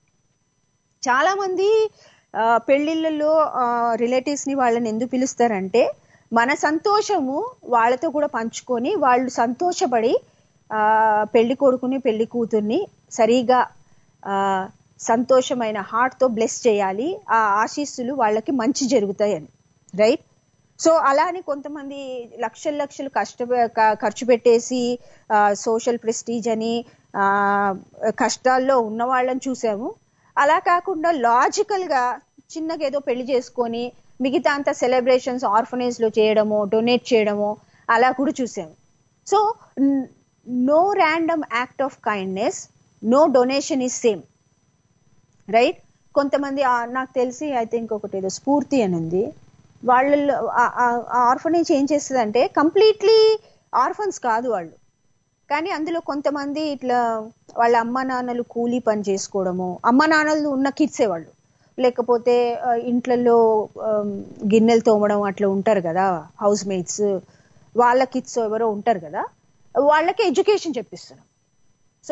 చాలా మంది ఆ, పెళ్లిళ్ళలో రిలేటివ్స్ ని వాళ్ళని ఎందుకు పిలుస్తారంటే మన సంతోషము వాళ్ళతో కూడా పంచుకొని వాళ్ళు సంతోషపడి ఆ పెళ్లి కొడుకుని పెళ్లి కూతుర్ని సరిగా ఆ సంతోషమైన హార్ట్ తో బ్లెస్ చేయాలి ఆ ఆశీస్సులు వాళ్ళకి మంచి జరుగుతాయని రైట్ సో అలానే కొంతమంది లక్షల లక్షలు కష్ట క- ఖర్చు పెట్టేసి సోషల్ ప్రెస్టీజ్ అని ఆ, కష్టాల్లో ఉన్న వాళ్ళని చూసాము అలా కాకుండా లాజికల్ గా చిన్నగా ఏదో పెళ్లి చేసుకొని మిగతా అంతా సెలబ్రేషన్స్ ఆర్ఫనేజ్ లో చేయడమో డొనేట్ చేయడమో అలా కూడా చూసాము so no random act of kindness no donation is same right కొంతమంది ఆ, నాకు తెలిసి ఐ థింక్ ఒకటి ఏదో స్ఫూర్తి అని ఉంది వాళ్ళ ఆర్ఫనేజ్ ఏం చేస్తుందంటే కంప్లీట్లీ ఆర్ఫన్స్ కాదు వాళ్ళు కానీ అందులో కొంతమంది ఇట్లా వాళ్ళ అమ్మ నాన్నలు కూలీ పని చేసుకోవడము అమ్మ నాన్నలు ఉన్న కిడ్సే వాళ్ళు లేకపోతే ఆ, ఇంట్లలో ఆమ్, గిన్నెలు తోమడం అట్లా ఉంటారు కదా హౌస్ మేట్స్ వాళ్ళ కిడ్స్ ఎవరో ఉంటారు కదా వాళ్ళకి ఎడ్యుకేషన్ చెప్పిస్తున్నాం సో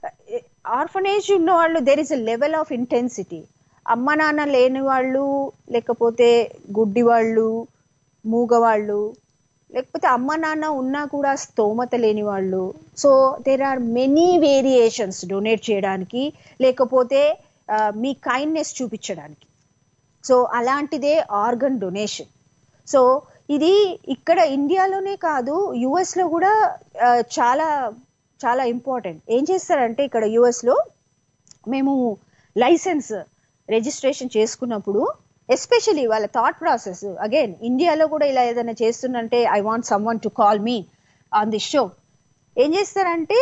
ఆర్ఫనేజ్ ఉన్న వాళ్ళు there is a level of intensity అమ్మ నాన్న లేని వాళ్ళు లేకపోతే గుడ్డి వాళ్ళు మూగవాళ్ళు లేకపోతే అమ్మ నాన్న ఉన్నా కూడా స్తోమత లేని వాళ్ళు so there are many variations donate చేయడానికి లేకపోతే ఆ, మీ కైండ్నెస్ చూపించడానికి సో అలాంటిదే ఆర్గన్ డొనేషన్ సో ఇది ఇక్కడ ఇండియాలోనే కాదు యుఎస్ లో కూడా ఆ, చాలా చాలా ఇంపార్టెంట్ ఏం చేస్తారంటే ఇక్కడ యుఎస్ లో మేము లైసెన్స్ రిజిస్ట్రేషన్ చేసుకున్నప్పుడు ఎస్పెషలీ వాళ్ళ థాట్ ప్రాసెస్ అగైన్ ఇండియాలో కూడా ఇలా ఏదైనా చేస్తుందంటే I want someone to call me on the show ఏం చేస్తారంటే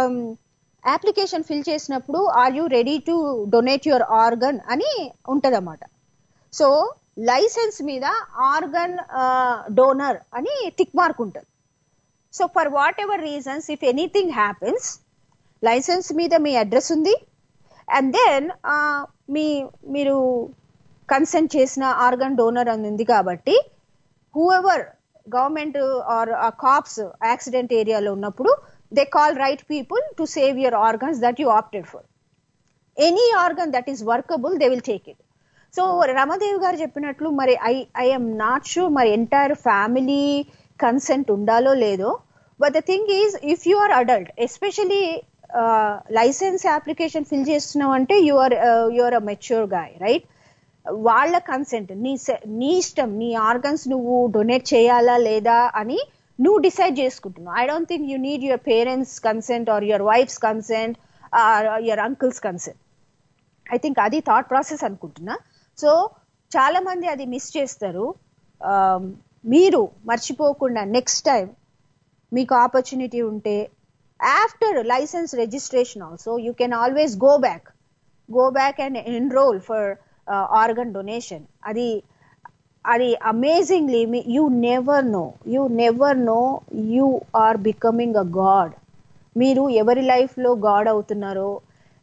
అప్లికేషన్ ఫిల్ చేసినప్పుడు are you ready to donate your organ అని ఉంటదన్నమాట సో లైసెన్స్ మీద ఆర్గన్ డోనర్ అని టిక్ మార్క్ ఉంటుంది so for whatever reasons if anything happens licence మీద మీ అడ్రస్ ఉంది అండ్ దెన్ మీ మీరు కన్సెంట్ చేసిన ఆర్గన్ డోనర్ అని ఉంది కాబట్టి whoever government or cops accident ఏరియాలో ఉన్నప్పుడు they call right people to save your organs that you opted for any organ that is workable they will take it so Ramadev garu చెప్పినట్లు మరి ఐ ఐఎమ్ నాట్ షూర్ మరి ఎంటైర్ ఫ్యామిలీ కన్సెంట్ ఉండాలో లేదో but the thing is if you are adult especially licence application fill చేస్తున్నావు అంటే you are you are a mature guy right వాళ్ళ కన్సెంట్ నీ సె- నీ ఇష్టం నీ ఆర్గన్స్ నువ్వు డొనేట్ చేయాలా లేదా అని నువ్వు డిసైడ్ చేసుకుంటున్నావు I don't think you need your parents consent or your wife's consent your uncles consent I think అది థాట్ ప్రాసెస్ అనుకుంటున్నా సో చాలా మంది అది మిస్ చేస్తారు Um, మీరు మర్చిపోకుండా నెక్స్ట్ టైం మీకు ఆపర్చునిటీ ఉంటే after licence registration also you can always go back go back and enrol for organ donation అది అది amazingly you never know you never know you are becoming a god మీరు ఎవరి లైఫ్లో గాడ్ అవుతున్నారో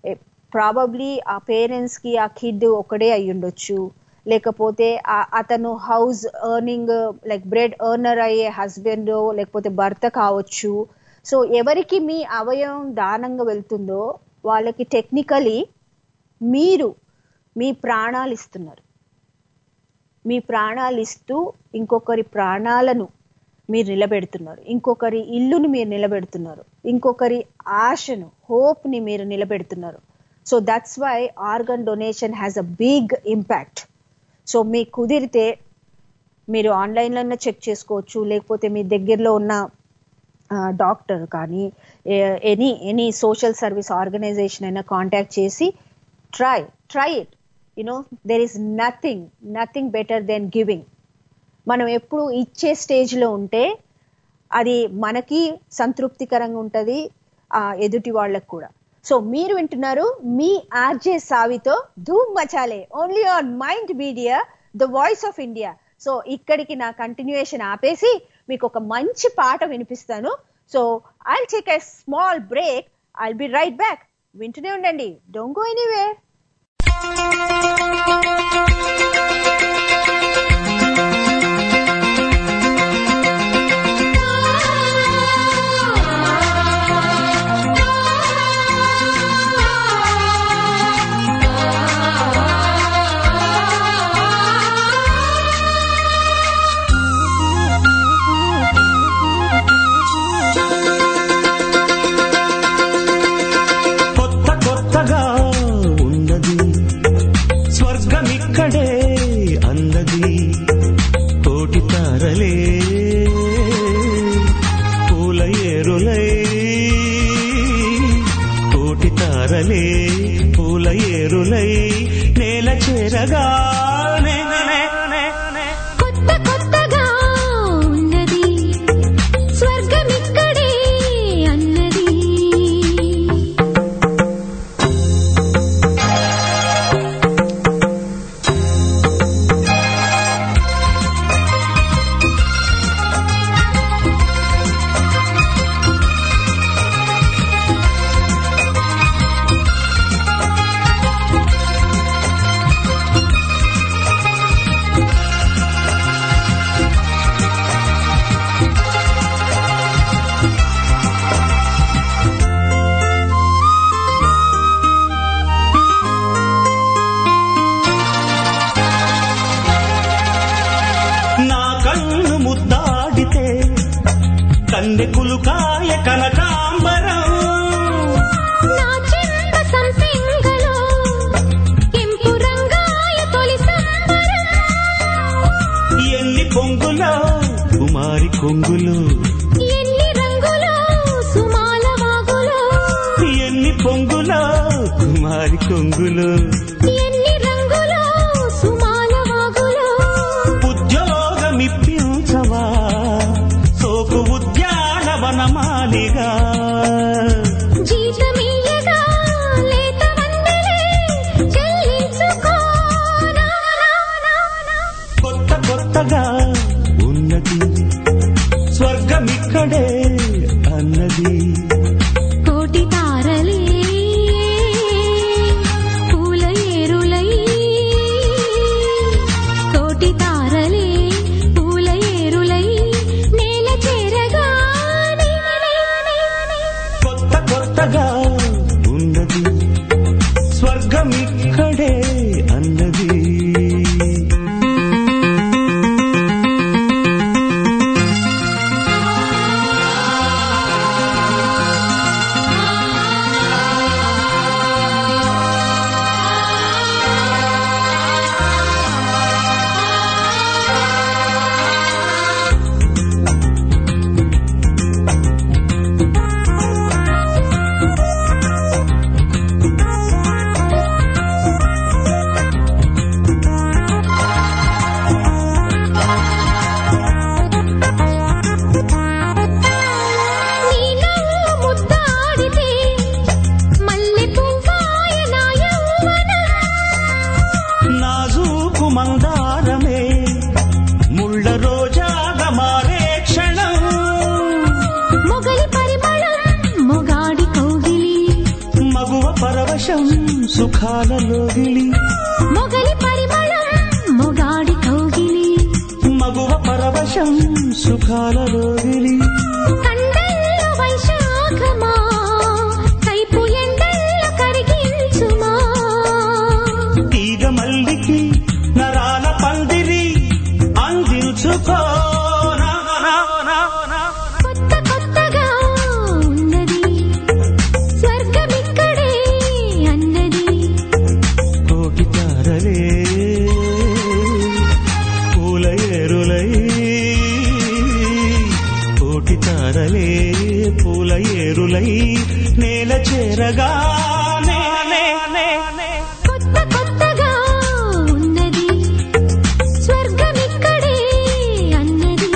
ప్రాబబ్లీ ఆ పేరెంట్స్ కి ఆ కిడ్ ఒకడే అయి ఉండొచ్చు లేకపోతే ఆ- అతను house earning like bread earner అయ్యే హస్బెండ్ లేకపోతే భర్త కావచ్చు సో ఎవరికి మీ అవయవం దానంగా వెళ్తుందో వాళ్ళకి టెక్నికలీ మీరు మీ ప్రాణాలు ఇస్తున్నారు మీ ప్రాణాలు ఇస్తూ ఇంకొకరి ప్రాణాలను మీరు నిలబెడుతున్నారు ఇంకొకరి ఇల్లుని మీరు నిలబెడుతున్నారు ఇంకొకరి ఆశను హోప్ని మీరు నిలబెడుతున్నారు so that's why organ donation has a big impact so మీకు కుదిరితే మీరు ఆన్లైన్లోనే చెక్ చేసుకోవచ్చు లేకపోతే మీ దగ్గరలో ఉన్న డాక్టర్ కానీ any any social service organisation అయినా కాంటాక్ట్ చేసి try try it you know there is nothing nothing better than giving మనం ఎప్పుడు ఇచ్చే స్టేజ్లో ఉంటే అది మనకి సంతృప్తికరంగా ఉంటుంది ఆ ఎదుటి వాళ్ళకు కూడా సో మీరు వింటున్నారు మీ ఆర్జే సావితో Dhoom Machale only on mind media the voice of India so ఇక్కడికి నా కంటిన్యూయేషన్ ఆపేసి మీకు ఒక మంచి పాట వినిపిస్తాను so I take a small break I'll be right back వింటూనే ఉండండి డోంట్ గో ఎనీవే కొత్త కొత్తగా ఉన్నది స్వర్గమిక్కడే అన్నది కోటి తారలే పూల ఏరులై కోటి తారలే పూల ఏరులై నేల చేరగా కొత్త కొత్తగా ఉన్నది స్వర్గమిక్కడే అన్నది నా కన్ను ముద్దాడితే కన్నెకులు కాయ కనకాంబరం నా చింత సంపెంగలో కెంపు రంగాయ తొలి సంబరం ఎన్ని పొంగులో కుమారి కొంగులు ఎన్ని రంగులో సుమాల వాగులో ఎన్ని పొంగులో కుమారి కొంగులు ఎన్ని రంగులో సుమాల వాగులో ఉద్యోగమిప్పించవా సోకు ఉద్యానవనమాలిగా జీతమియ్యగా లేత వందలే చెల్లించుకో నా, నా, నా, నా. కొత్త కొత్తగా ఉన్నది స్వర్గమిక్కడే అన్నది కోటి తారలే పూల సుఖాలలోగిలి మొగలి పరిమళం మొగాడి కౌగిలి మగువ పరవశం సుఖాలలోగిలి కండల్లో వైశాఖమా కైపు ఎండల్లో కరిగించుమా తీగ మల్లికి నరాల పందిరి అందించుకో నా, నా, నా, నా. కొత్త కొత్తగా ఉన్నది స్వర్గమిక్కడే అన్నది కోటి తారలే పూల ఏరులై కోటి తారలే పూల ఏరులై నేల చేరగా నే, నే, నే, నే. కొత్త కొత్తగా ఉన్నది స్వర్గమిక్కడే అన్నది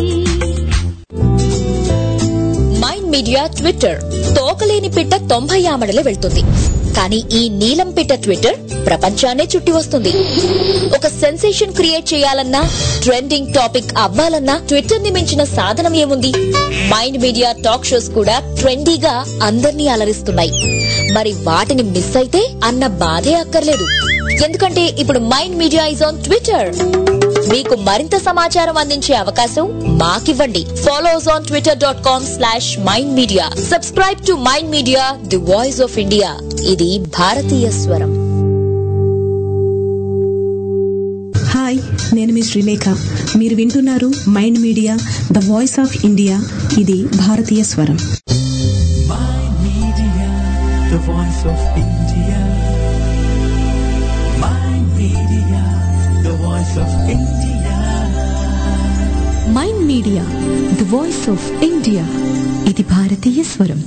మైండ్ మీడియా ట్విట్టర్ తోకలేని పిట్ట తొంభై ఆమడలే వెళ్తుంది కానీ ఈ నీలం పిట్ట ట్విట్టర్ ప్రపంచాన్నే చుట్టి వస్తుంది ఒక సెన్సేషన్ క్రియేట్ చేయాలన్నా ట్రెండింగ్ టాపిక్ అవ్వాలన్నా ట్విట్టర్ ని మించిన సాధనం ఏముంది మైండ్ మీడియా టాక్ షోస్ కూడా ట్రెండీగా అందర్నీ అలరిస్తున్నాయి మరి వాటిని మిస్ అయితే అన్న బాధే అక్కర్లేదు ఎందుకంటే ఇప్పుడు Mind Media is on Twitter మీకు మరింత సమాచారం అందించే అవకాశం మాకివ్వండి follow us on Twitter dot com slash Mind Media subscribe to Mind media the voice of India ఇది భారతీయ స్వరం హాయ్ నేను మీ శ్రీలేఖ మీరు వింటున్నారు Mind media the voice of India ఇది భారతీయ స్వరం the voice of India. My media, the voice of India. Mind media the voice of India ఇది భారతీయ స్వరం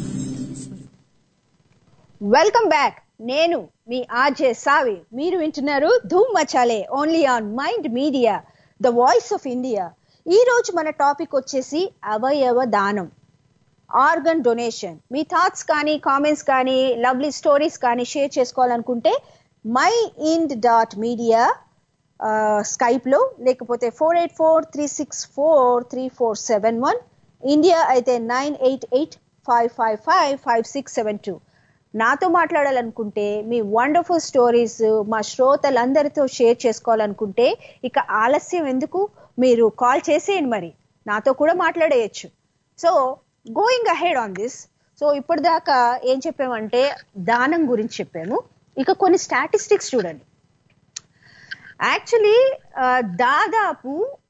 వెల్కమ్ బ్యాక్ నేను మీ ఆర్జే సావి మీరు వింటున్నారు Dhoom Machale only on mind media the voice of India ఈ రోజు మన టాపిక్ వచ్చేసి అవయవ దానం ఆర్గన్ డొనేషన్ మీ థాట్స్ కానీ కామెంట్స్ కానీ లవ్లీ స్టోరీస్ కానీ షేర్ చేసుకోవాలనుకుంటే మై ఇండ్ డాట్ మీడియా స్కైప్లో లేకపోతే four eight four three six four three four seven one India అయితే nine eight eight five five five five six seven two నాతో మాట్లాడాలనుకుంటే మీ వండర్ఫుల్ స్టోరీస్ మా శ్రోతలందరితో షేర్ చేసుకోవాలనుకుంటే ఇక ఆలస్యం ఎందుకు మీరు కాల్ చేసేయండి మరి నాతో కూడా మాట్లాడేయచ్చు so going ahead on this so ఇప్పటిదాకా ఏం చెప్పామంటే దానం గురించి చెప్పాము ఇక కొన్ని స్టాటిస్టిక్స్ చూడండి యాక్చువల్లీ దాదాపు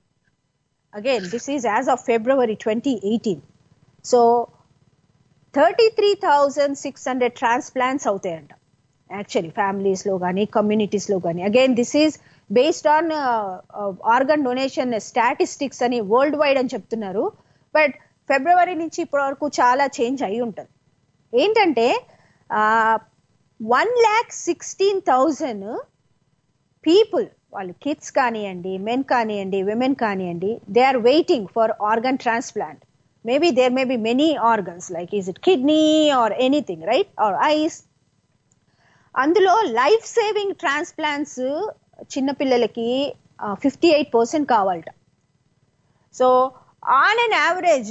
again this is as of February twenty eighteen so thirty three thousand six hundred transplants అవుతాయంట యాక్చువల్లీ ఫ్యామిలీస్లో కానీ కమ్యూనిటీస్లో కానీ again this is based on organ donation statistics అని వరల్డ్ వైడ్ అని చెప్తున్నారు బట్ ఫిబ్రవరి నుంచి ఇప్పటి వరకు చాలా చేంజ్ అయి ఉంటుంది ఏంటంటే one lakh sixteen thousand people వాళ్ళు కిడ్స్ కానివ్వండి మెన్ కానివ్వండి విమెన్ కానివ్వండి they are waiting for organ transplant maybe there may be many organs like is it kidney or anything right or eyes అందులో లైఫ్ సేవింగ్ ట్రాన్స్ప్లాంట్స్ చిన్నపిల్లలకి ఫిఫ్టీ ఎయిట్ పర్సెంట్ కావాలట so on an average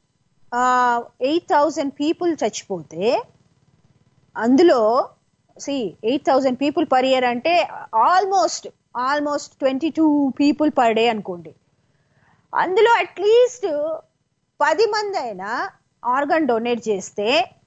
eight thousand people చచ్చిపోతే అందులో సి eight thousand people per year అంటే almost almost twenty two people per day అనుకోండి అందులో అట్లీస్ట్ పది మంది అయినా ఆర్గన్ డొనేట్ చేస్తే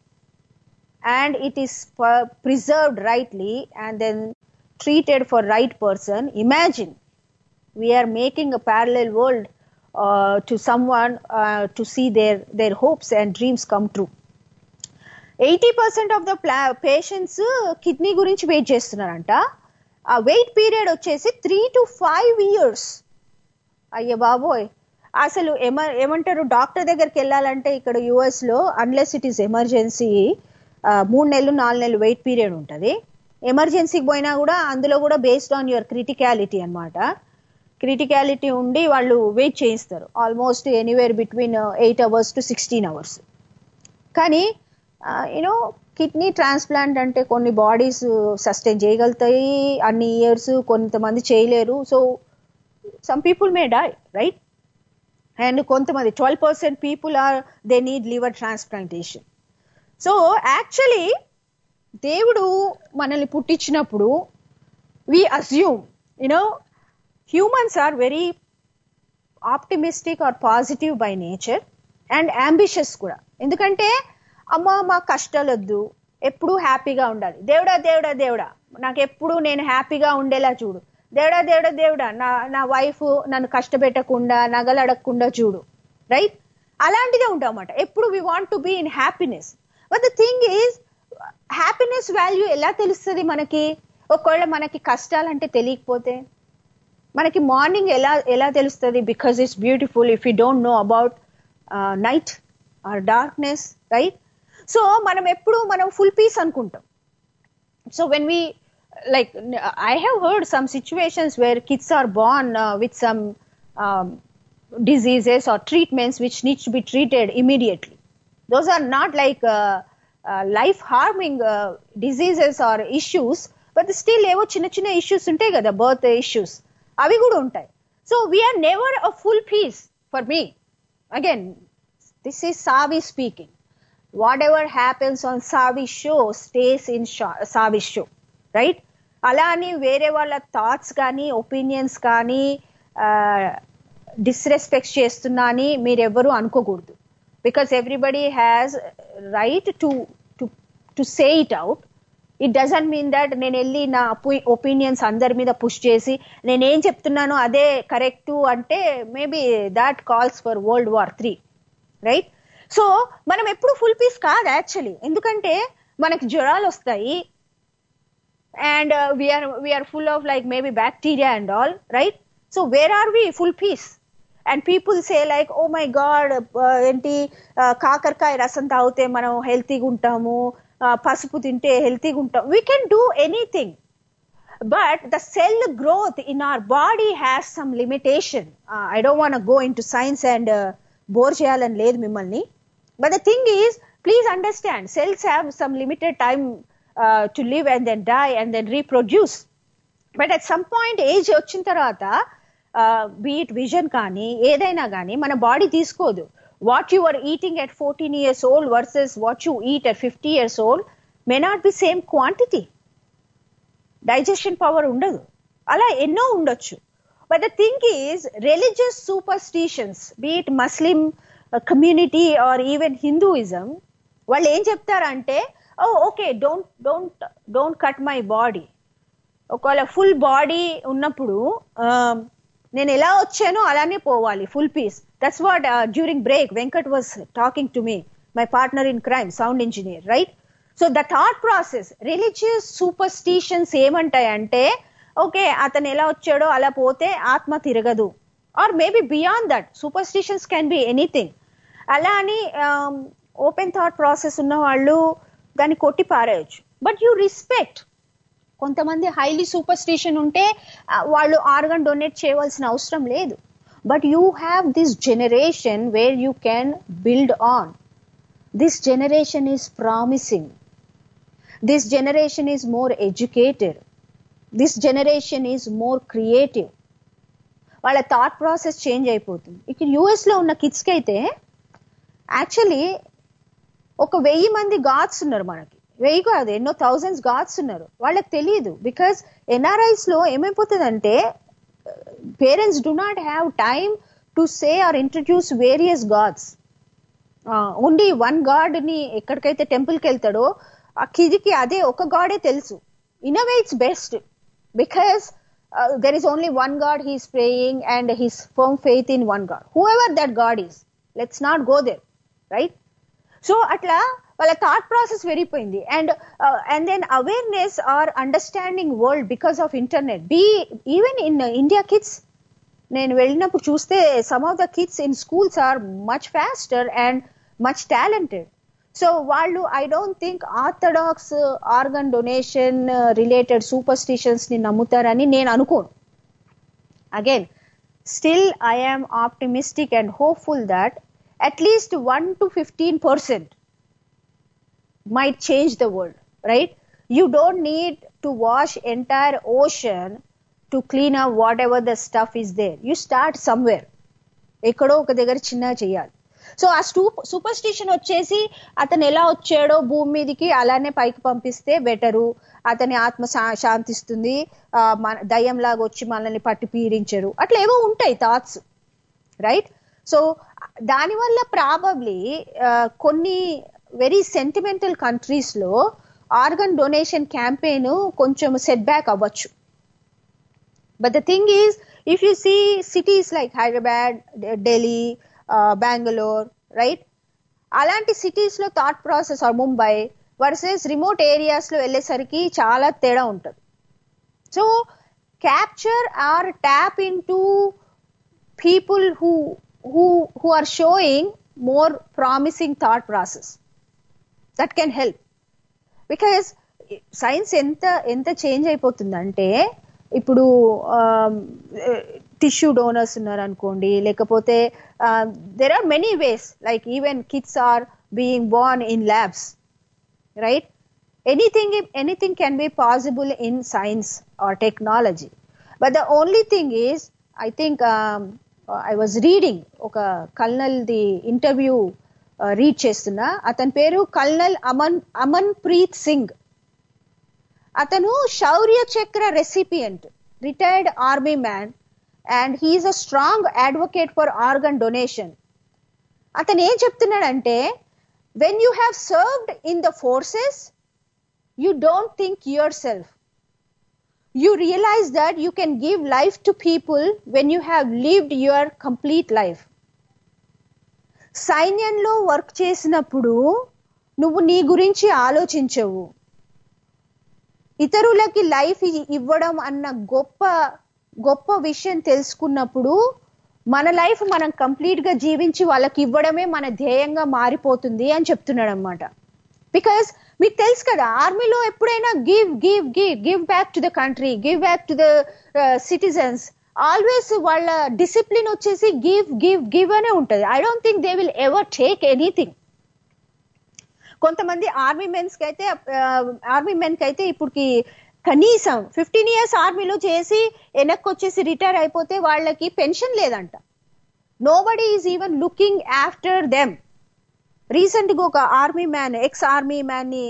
and it is preserved rightly and then treated for right person imagine we are making a parallel world to someone to see their their hopes and dreams come true eighty percent of the ప్లా పేషెంట్స్ కిడ్నీ గురించి వెయిట్ చేస్తున్నారంట ఆ వెయిట్ పీరియడ్ వచ్చేసి త్రీ టు ఫైవ్ ఇయర్స్ అయ్యే బాబోయ్ అసలు ఎమ ఏమంటారు డాక్టర్ దగ్గరికి వెళ్ళాలంటే ఇక్కడ యుఎస్ లో అన్లెస్ ఇట్ ఈస్ ఎమర్జెన్సీ మూడు నెలలు నాలుగు నెలలు వెయిట్ పీరియడ్ ఉంటుంది ఎమర్జెన్సీకి పోయినా కూడా అందులో కూడా బేస్డ్ ఆన్ యువర్ క్రిటికాలిటీ అనమాట క్రిటికాలిటీ ఉండి వాళ్ళు వెయిట్ చేయిస్తారు almost anywhere between eight hours to sixteen hours కానీ యూనో కిడ్నీ ట్రాన్స్ప్లాంట్ అంటే కొన్ని బాడీస్ సస్టైన్ చేయగలుగుతాయి అన్ని ఇయర్స్ కొంతమంది చేయలేరు so some people may die right and కొంతమంది twelve percent people are they need liver transplantation so actually దేవుడు మనల్ని పుట్టించినప్పుడు we assume you know humans are very optimistic or positive by nature and ambitious కూడా ఎందుకంటే అమ్మ మా కష్టాలు వద్దు ఎప్పుడూ హ్యాపీగా ఉండాలి దేవుడా దేవుడా దేవుడా నాకు ఎప్పుడు నేను హ్యాపీగా ఉండేలా చూడు దేవుడా దేవుడా దేవుడా నా నా వైఫ్ నన్ను కష్టపెట్టకుండా నగలడకుండా చూడు రైట్ అలాంటిదే ఉంటామన్నమాట ఎప్పుడు we want to be in happiness but the thing is happiness value ఎలా తెలుస్తుంది మనకి ఒకవేళ మనకి కష్టాలంటే తెలియకపోతే మనకి మార్నింగ్ ఎలా ఎలా తెలుస్తుంది because it's beautiful if you don't know about night or darkness right so మనం ఎప్పుడు మనం ఫుల్ పీస్ అనుకుంటాం so when we like I have heard some situations where kids are born with some diseases or treatments which need to be treated immediately. Those are not like uh, uh, life harming uh, diseases or issues, but still ఏవో చిన్న చిన్న ఇష్యూస్ ఉంటాయి కదా బర్త్ ఇష్యూస్ అవి కూడా ఉంటాయి so we are never a full peace for me again this is Savi speaking whatever happens on Savi show stays in Savi show right అలా అని వేరే వాళ్ళ థాట్స్ కానీ ఒపీనియన్స్ కానీ డిస్రెస్పెక్ట్ చేస్తున్నా అని మీరెవ్వరూ అనుకోకూడదు because everybody has right to to to say it out it doesn't mean that నేను వెళ్ళి నా ఒపీనియన్స్ అందరి మీద పుష్ చేసి నేనేం చెప్తున్నానో అదే కరెక్ట్ అంటే maybe that calls for world war three right so మనం ఎప్పుడు ఫుల్ పీస్ కాదు యాక్చువల్లీ ఎందుకంటే మనకి జ్వరాలు వస్తాయి and we are we are full of like maybe bacteria and all right so where are we full peace and people say like oh my god ఏంటి కాకరకాయ రసం తాగితే మనం హెల్తీగా ఉంటాము పసుపు తింటే హెల్తీగా ఉంటాం we can do anything but the cell growth in our body has some limitation I don't want go into science and bore చేయాలని లేదు మిమ్మల్ని but the thing is please understand cells have some limited time to live and then die and then reproduce but at some point age వచ్చిన తర్వాత బీట్ విజన్ కానీ ఏదైనా కానీ మన బాడీ తీసుకోదు what you are eating at fourteen years old versus what you eat at fifty years old may not be same quantity digestion power ఉండదు అలా ఎన్నో ఉండొచ్చు but the thing is religious superstitions be it Muslim community or even Hinduism వాళ్ళు ఏం చెప్తారంటే oh okay don't don't don't cut my body ఒకవేళ ఫుల్ బాడీ ఉన్నప్పుడు నేను ఎలా వచ్చానో అలానే పోవాలి full peace that's what during break Venkat was talking to me my partner in crime sound engineer right so the thought process religious superstitions ఏమంటాయంటే ఓకే అతను ఎలా వచ్చాడో అలా పోతే ఆత్మ తిరగదు or maybe beyond that superstitions can be anything అలా అని ఓపెన్ థాట్ ప్రాసెస్ ఉన్న వాళ్ళు దాన్ని కొట్టి పారేయచ్చు బట్ యూ రెస్పెక్ట్ కొంతమంది హైలీ సూపర్స్టిషన్ ఉంటే వాళ్ళు ఆర్గన్ డొనేట్ చేయవలసిన అవసరం లేదు but you have this generation where you can build on this generation is promising this generation is more educated this generation is more creative వాళ్ళ థాట్ ప్రాసెస్ చేంజ్ అయిపోతుంది ఇక్కడ యుఎస్లో ఉన్న కిడ్స్కి అయితే యాక్చువల్లీ ఒక వెయ్యి మంది గాడ్స్ ఉన్నారు మనకి వెయ్యి కాదు ఎన్నో థౌజండ్స్ గాడ్స్ ఉన్నారు వాళ్ళకి తెలియదు బికాస్ ఎన్ఆర్ఐస్ లో ఏమైపోతుందంటే parents do not have time to say or introduce various gods only one god ని ఎక్కడికైతే టెంపుల్కి వెళ్తాడో ఆ కిడికి అదే ఒక గాడే తెలుసు in a way it's best because there is only one god he's praying and he's firm faith in one god whoever that god is let's not go there right so అట్లా వాళ్ళ థాట్ ప్రాసెస్ పెరిగిపోయింది and and then awareness or understanding world because of internet be even in India kids నేను వెళ్ళినప్పుడు చూస్తే some of the kids in schools are much faster and much talented so వాళ్ళు I don't think orthodox organ donation related superstitions ని నమ్ముతారని నేను అనుకోను again still I am optimistic and hopeful that at least one to fifteen percent might change the world right you don't need to wash entire ocean to clean up whatever the stuff is there you start somewhere ఎక్కడో ఒక దగ్గర చిన్నగా చేయాలి సో ఆ స్టూ సూపర్ స్టిషన్ వచ్చేసి అతను ఎలా వచ్చాడో భూమి మీదకి అలానే పైకి పంపిస్తే బెటరు అతని ఆత్మ శా- శాంతిస్తుంది ఆ, మన దయ్యంలాగా వచ్చి మనల్ని పట్టి పీడించరు అట్లా ఏవో ఉంటాయి థాట్స్ రైట్ సో దానివల్ల ప్రాబబ్లీ కొన్ని వెరీ సెంటిమెంటల్ కంట్రీస్ లో ఆర్గన్ డొనేషన్ క్యాంపెయిన్ కొంచెం సెట్ బ్యాక్ అవ్వచ్చు but the thing is if you see cities like Hyderabad Delhi Bengaluru right అలాంటి సిటీస్ లో thought process or Mumbai versus remote areas లో వెళ్ళేసరికి చాలా తేడా ఉంటుంది so capture or tap into people who who who are showing more promising thought process that can help because science ఎంత ఎంత చేంజ్ అయిపోతుందంటే ఇప్పుడు టిష్యూ డోనర్స్ ఉన్నారు అనుకోండి లేకపోతే there are many ways like even kids are being born in labs right anything anything can be possible in science or technology but the only thing is I think I was reading ఒక కల్నల్ ది ఇంటర్వ్యూ రీడ్ చేస్తున్నా అతని పేరు కల్నల్ అమన్ అమన్ ప్రీత్ సింగ్ అతను Shaurya Chakra recipient retired army man and he's a strong advocate for organ donation అతను ఏం చెప్తున్నాడంటే when you have served in the forces you don't think yourself. You realize that you can give life to people when you have lived your complete life. సైన్యంలో వర్క్ చేసినప్పుడు నువ్వు నీ గురించి ఆలోచించవు ఇతరులకి లైఫ్ ఇవ్వడం అన్న గొప్ప గొప్ప విషయం తెలుసుకున్నప్పుడు మన లైఫ్ మనం కంప్లీట్ గా జీవించి వాళ్ళకి ఇవ్వడమే మన ధ్యేయంగా మారిపోతుంది అని చెప్తున్నాడు అనమాట బికాస్ మీకు తెలుసు కదా ఆర్మీలో ఎప్పుడైనా give give give give back to the country give back to the citizens always వాళ్ళ డిసిప్లిన్ వచ్చేసి గివ్ గివ్ గివ్ అనే ఉంటది I don't think they will ever take anything కొంతమంది ఆర్మీ మెన్స్ కి అయితే ఆర్మీ మెన్ కి అయితే ఇప్పటికి కనీసం ఫిఫ్టీన్ ఇయర్స్ ఆర్మీలో చేసి వెనక్కి వచ్చేసి రిటైర్ అయిపోతే వాళ్ళకి పెన్షన్ లేదంట nobody is even looking after them recent గా ఒక army man ex army man ని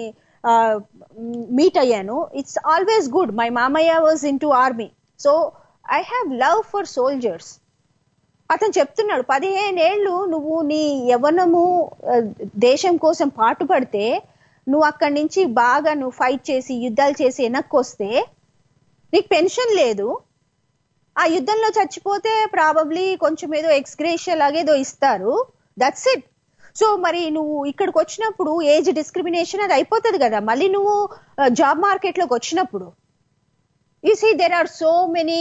మీట్ అయ్యాను ఇట్స్ ఆల్వేస్ గుడ్ మై మామయ్య was into army so I have love for soldiers అతను చెప్తున్నాడు పదిహేను ఏళ్ళు నువ్వు నీ యవనము ఆ, దేశం కోసం పాటుపడితే నువ్వు అక్కడి నుంచి బాగా నువ్వు ఫైట్ చేసి యుద్ధాలు చేసి వెనక్కి వస్తే నీకు పెన్షన్ లేదు ఆ యుద్ధంలో చచ్చిపోతే ప్రాబబ్లీ కొంచెం ఏదో ఎక్స్గ్రేషియల్ లాగేదో ఇస్తారు దట్స్ ఇట్ సో మరి నువ్వు ఇక్కడికి వచ్చినప్పుడు ఏజ్ డిస్క్రిమినేషన్ అది అయిపోతుంది కదా మళ్ళీ నువ్వు జాబ్ మార్కెట్ లోకి వచ్చినప్పుడు you see there are so many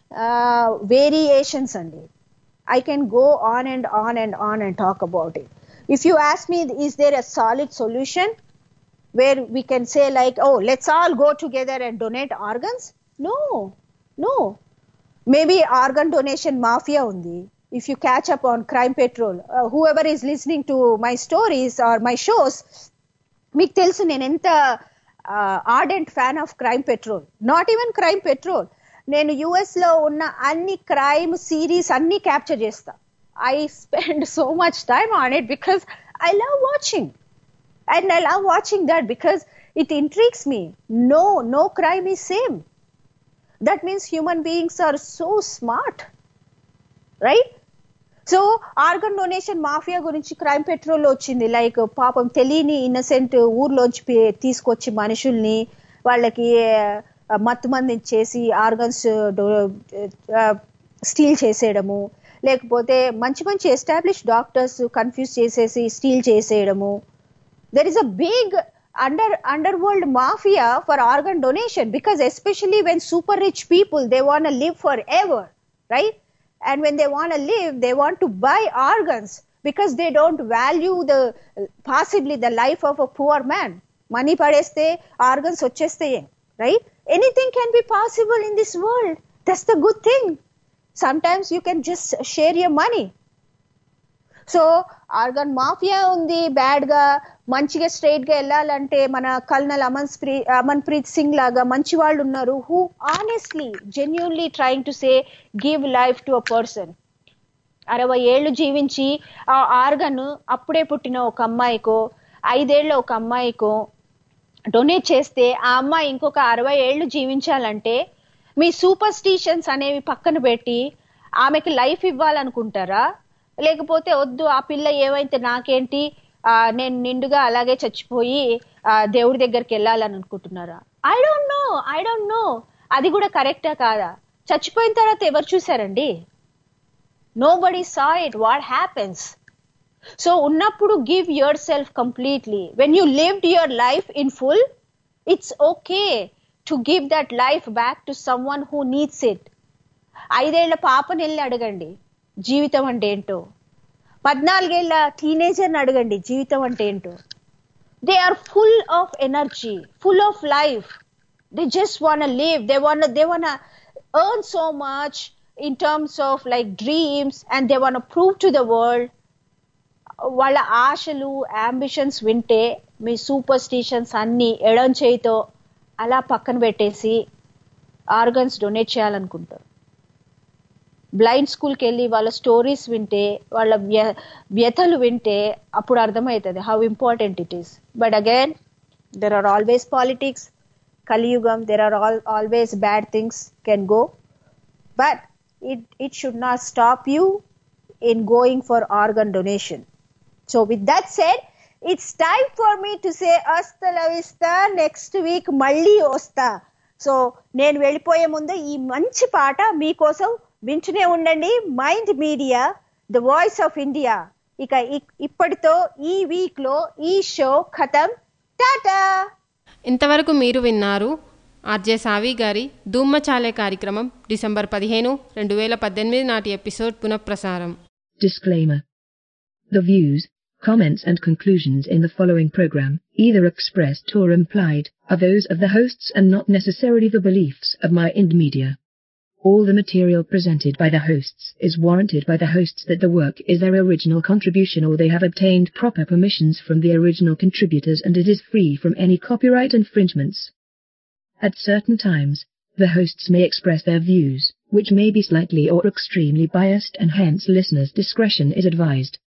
variations అండి I can go on and on and on and talk about it if you ask me is there a solid solution where we can say like oh let's all go together and donate organs no no maybe organ donation mafia undi if you catch up on crime petrol uh, whoever is listening to my stories or my shows మీకు తెలుసు నేను ఎంత ardent fan of crime patrol not even crime patrol నేను యుఎస్ లో ఉన్న అన్ని క్రైమ్ సిరీస్ అన్ని క్యాప్చర్ చేస్తా I spend so much time on it because I love watching and I love watching that because it intrigues me. No, no crime is same. That means human beings are so smart, right? So organ donation mafia గురించి క్రైమ్ పెట్రోల్ వచ్చింది లైక్ పాపం తెలియని ఇన్నసెంట్ ఊర్లోంచి పే- తీసుకొచ్చి మనుషుల్ని వాళ్ళకి ఆ, మత్తు మంది చేసి ఆర్గన్స్ స్టీల్ చేసేయడము లేకపోతే మంచి మంచి ఎస్టాబ్లిష్ డాక్టర్స్ కన్ఫ్యూజ్ చేసేసి స్టీల్ చేసేయడము there is a big under underworld mafia for organ donation because especially when super rich people they want to live forever right and when they want to live they want to buy organs because they don't value the possibly the life of a poor man money padeste organs వచ్చేస్తాయి right anything can be possible in this world that's the good thing sometimes you can just share your money so organ mafia ఉంది బ్యాడ్ గా మంచిగా స్ట్రైట్ గా వెళ్ళాలంటే మన కల్నల్ అమన్ స్ప్రీ అమన్ ప్రీత్ సింగ్ లాగా మంచి వాళ్ళు ఉన్నారు who honestly genuinely trying to say give life to a person అరవై ఏళ్ళు జీవించి ఆ ఆర్గన్ అప్పుడే పుట్టిన ఒక అమ్మాయికో ఐదేళ్ల ఒక అమ్మాయికో డొనేట్ చేస్తే ఆ అమ్మాయి ఇంకొక అరవై ఏళ్ళు జీవించాలంటే మీ సూపర్ స్టిషన్స్ అనేవి పక్కన పెట్టి ఆమెకి లైఫ్ ఇవ్వాలనుకుంటారా లేకపోతే వద్దు ఆ పిల్ల ఏమైతే నాకేంటి ఆ, నేను నిండుగా అలాగే చచ్చిపోయి ఆ, దేవుడి దగ్గరికి వెళ్ళాలని అనుకుంటున్నారా I don't know I don't know అది కూడా కరెక్టా కాదా చచ్చిపోయిన తర్వాత ఎవరు చూసారండి nobody saw it what happens so ఉన్నప్పుడు give yourself completely when you lived your life in full it's okay to give that life back to someone who needs it ఐదేళ్ల పాపని వెళ్ళి అడగండి జీవితం అంటే ఏంటో పద్నాలుగేళ్ల టీనేజర్ని అడగండి జీవితం అంటే ఏంటో they are full of energy full of life they just want live they want they want earn so much in terms of like dreams and they want prove to the world వాళ్ళ ఆశలు అంబిషన్స్ వింటే మీ సూపర్ స్టిషన్స్ అన్ని ఎడం చేయితో అలా పక్కన పెట్టేసి ఆర్గన్స్ డొనేట్ చేయాలనుకుంటారు బ్లైండ్ స్కూల్కి వెళ్ళి వాళ్ళ స్టోరీస్ వింటే వాళ్ళ వ్య వ్యథలు వింటే అప్పుడు అర్థమవుతుంది how important it is but again there are always politics కలియుగం there are all always bad things can go but it, it should not stop you in going for organ donation. So with that said, it's time for me to say hasta la vista next week మళ్ళీ వస్తా సో నేను వెళ్ళిపోయే ముందు ఈ మంచి పాట మీకోసం వింటూనే ఉండండి mind media the voice of India ఇక ఇ- ఇప్పటితో ఈ వీక్ లో ఈ షో ఖతం టాటా ఇంతవరకు మీరు విన్నారు ఆర్జే సావి గారి ధూమ్మచాలే కార్యక్రమం డిసెంబర్ పదిహేను రెండు వేల పద్దెనిమిది నాటి ఎపిసోడ్ పునఃప్రసారం Disclaimer. The views, comments and conclusions in the following program, either expressed or implied, are those of the hosts and not necessarily the beliefs of my Ind Media. All the material presented by the hosts is warranted by the hosts that the work is their original contribution or they have obtained proper permissions from the original contributors and it is free from any copyright infringements. At certain times, the hosts may express their views, which may be slightly or extremely biased and hence listeners' discretion is advised.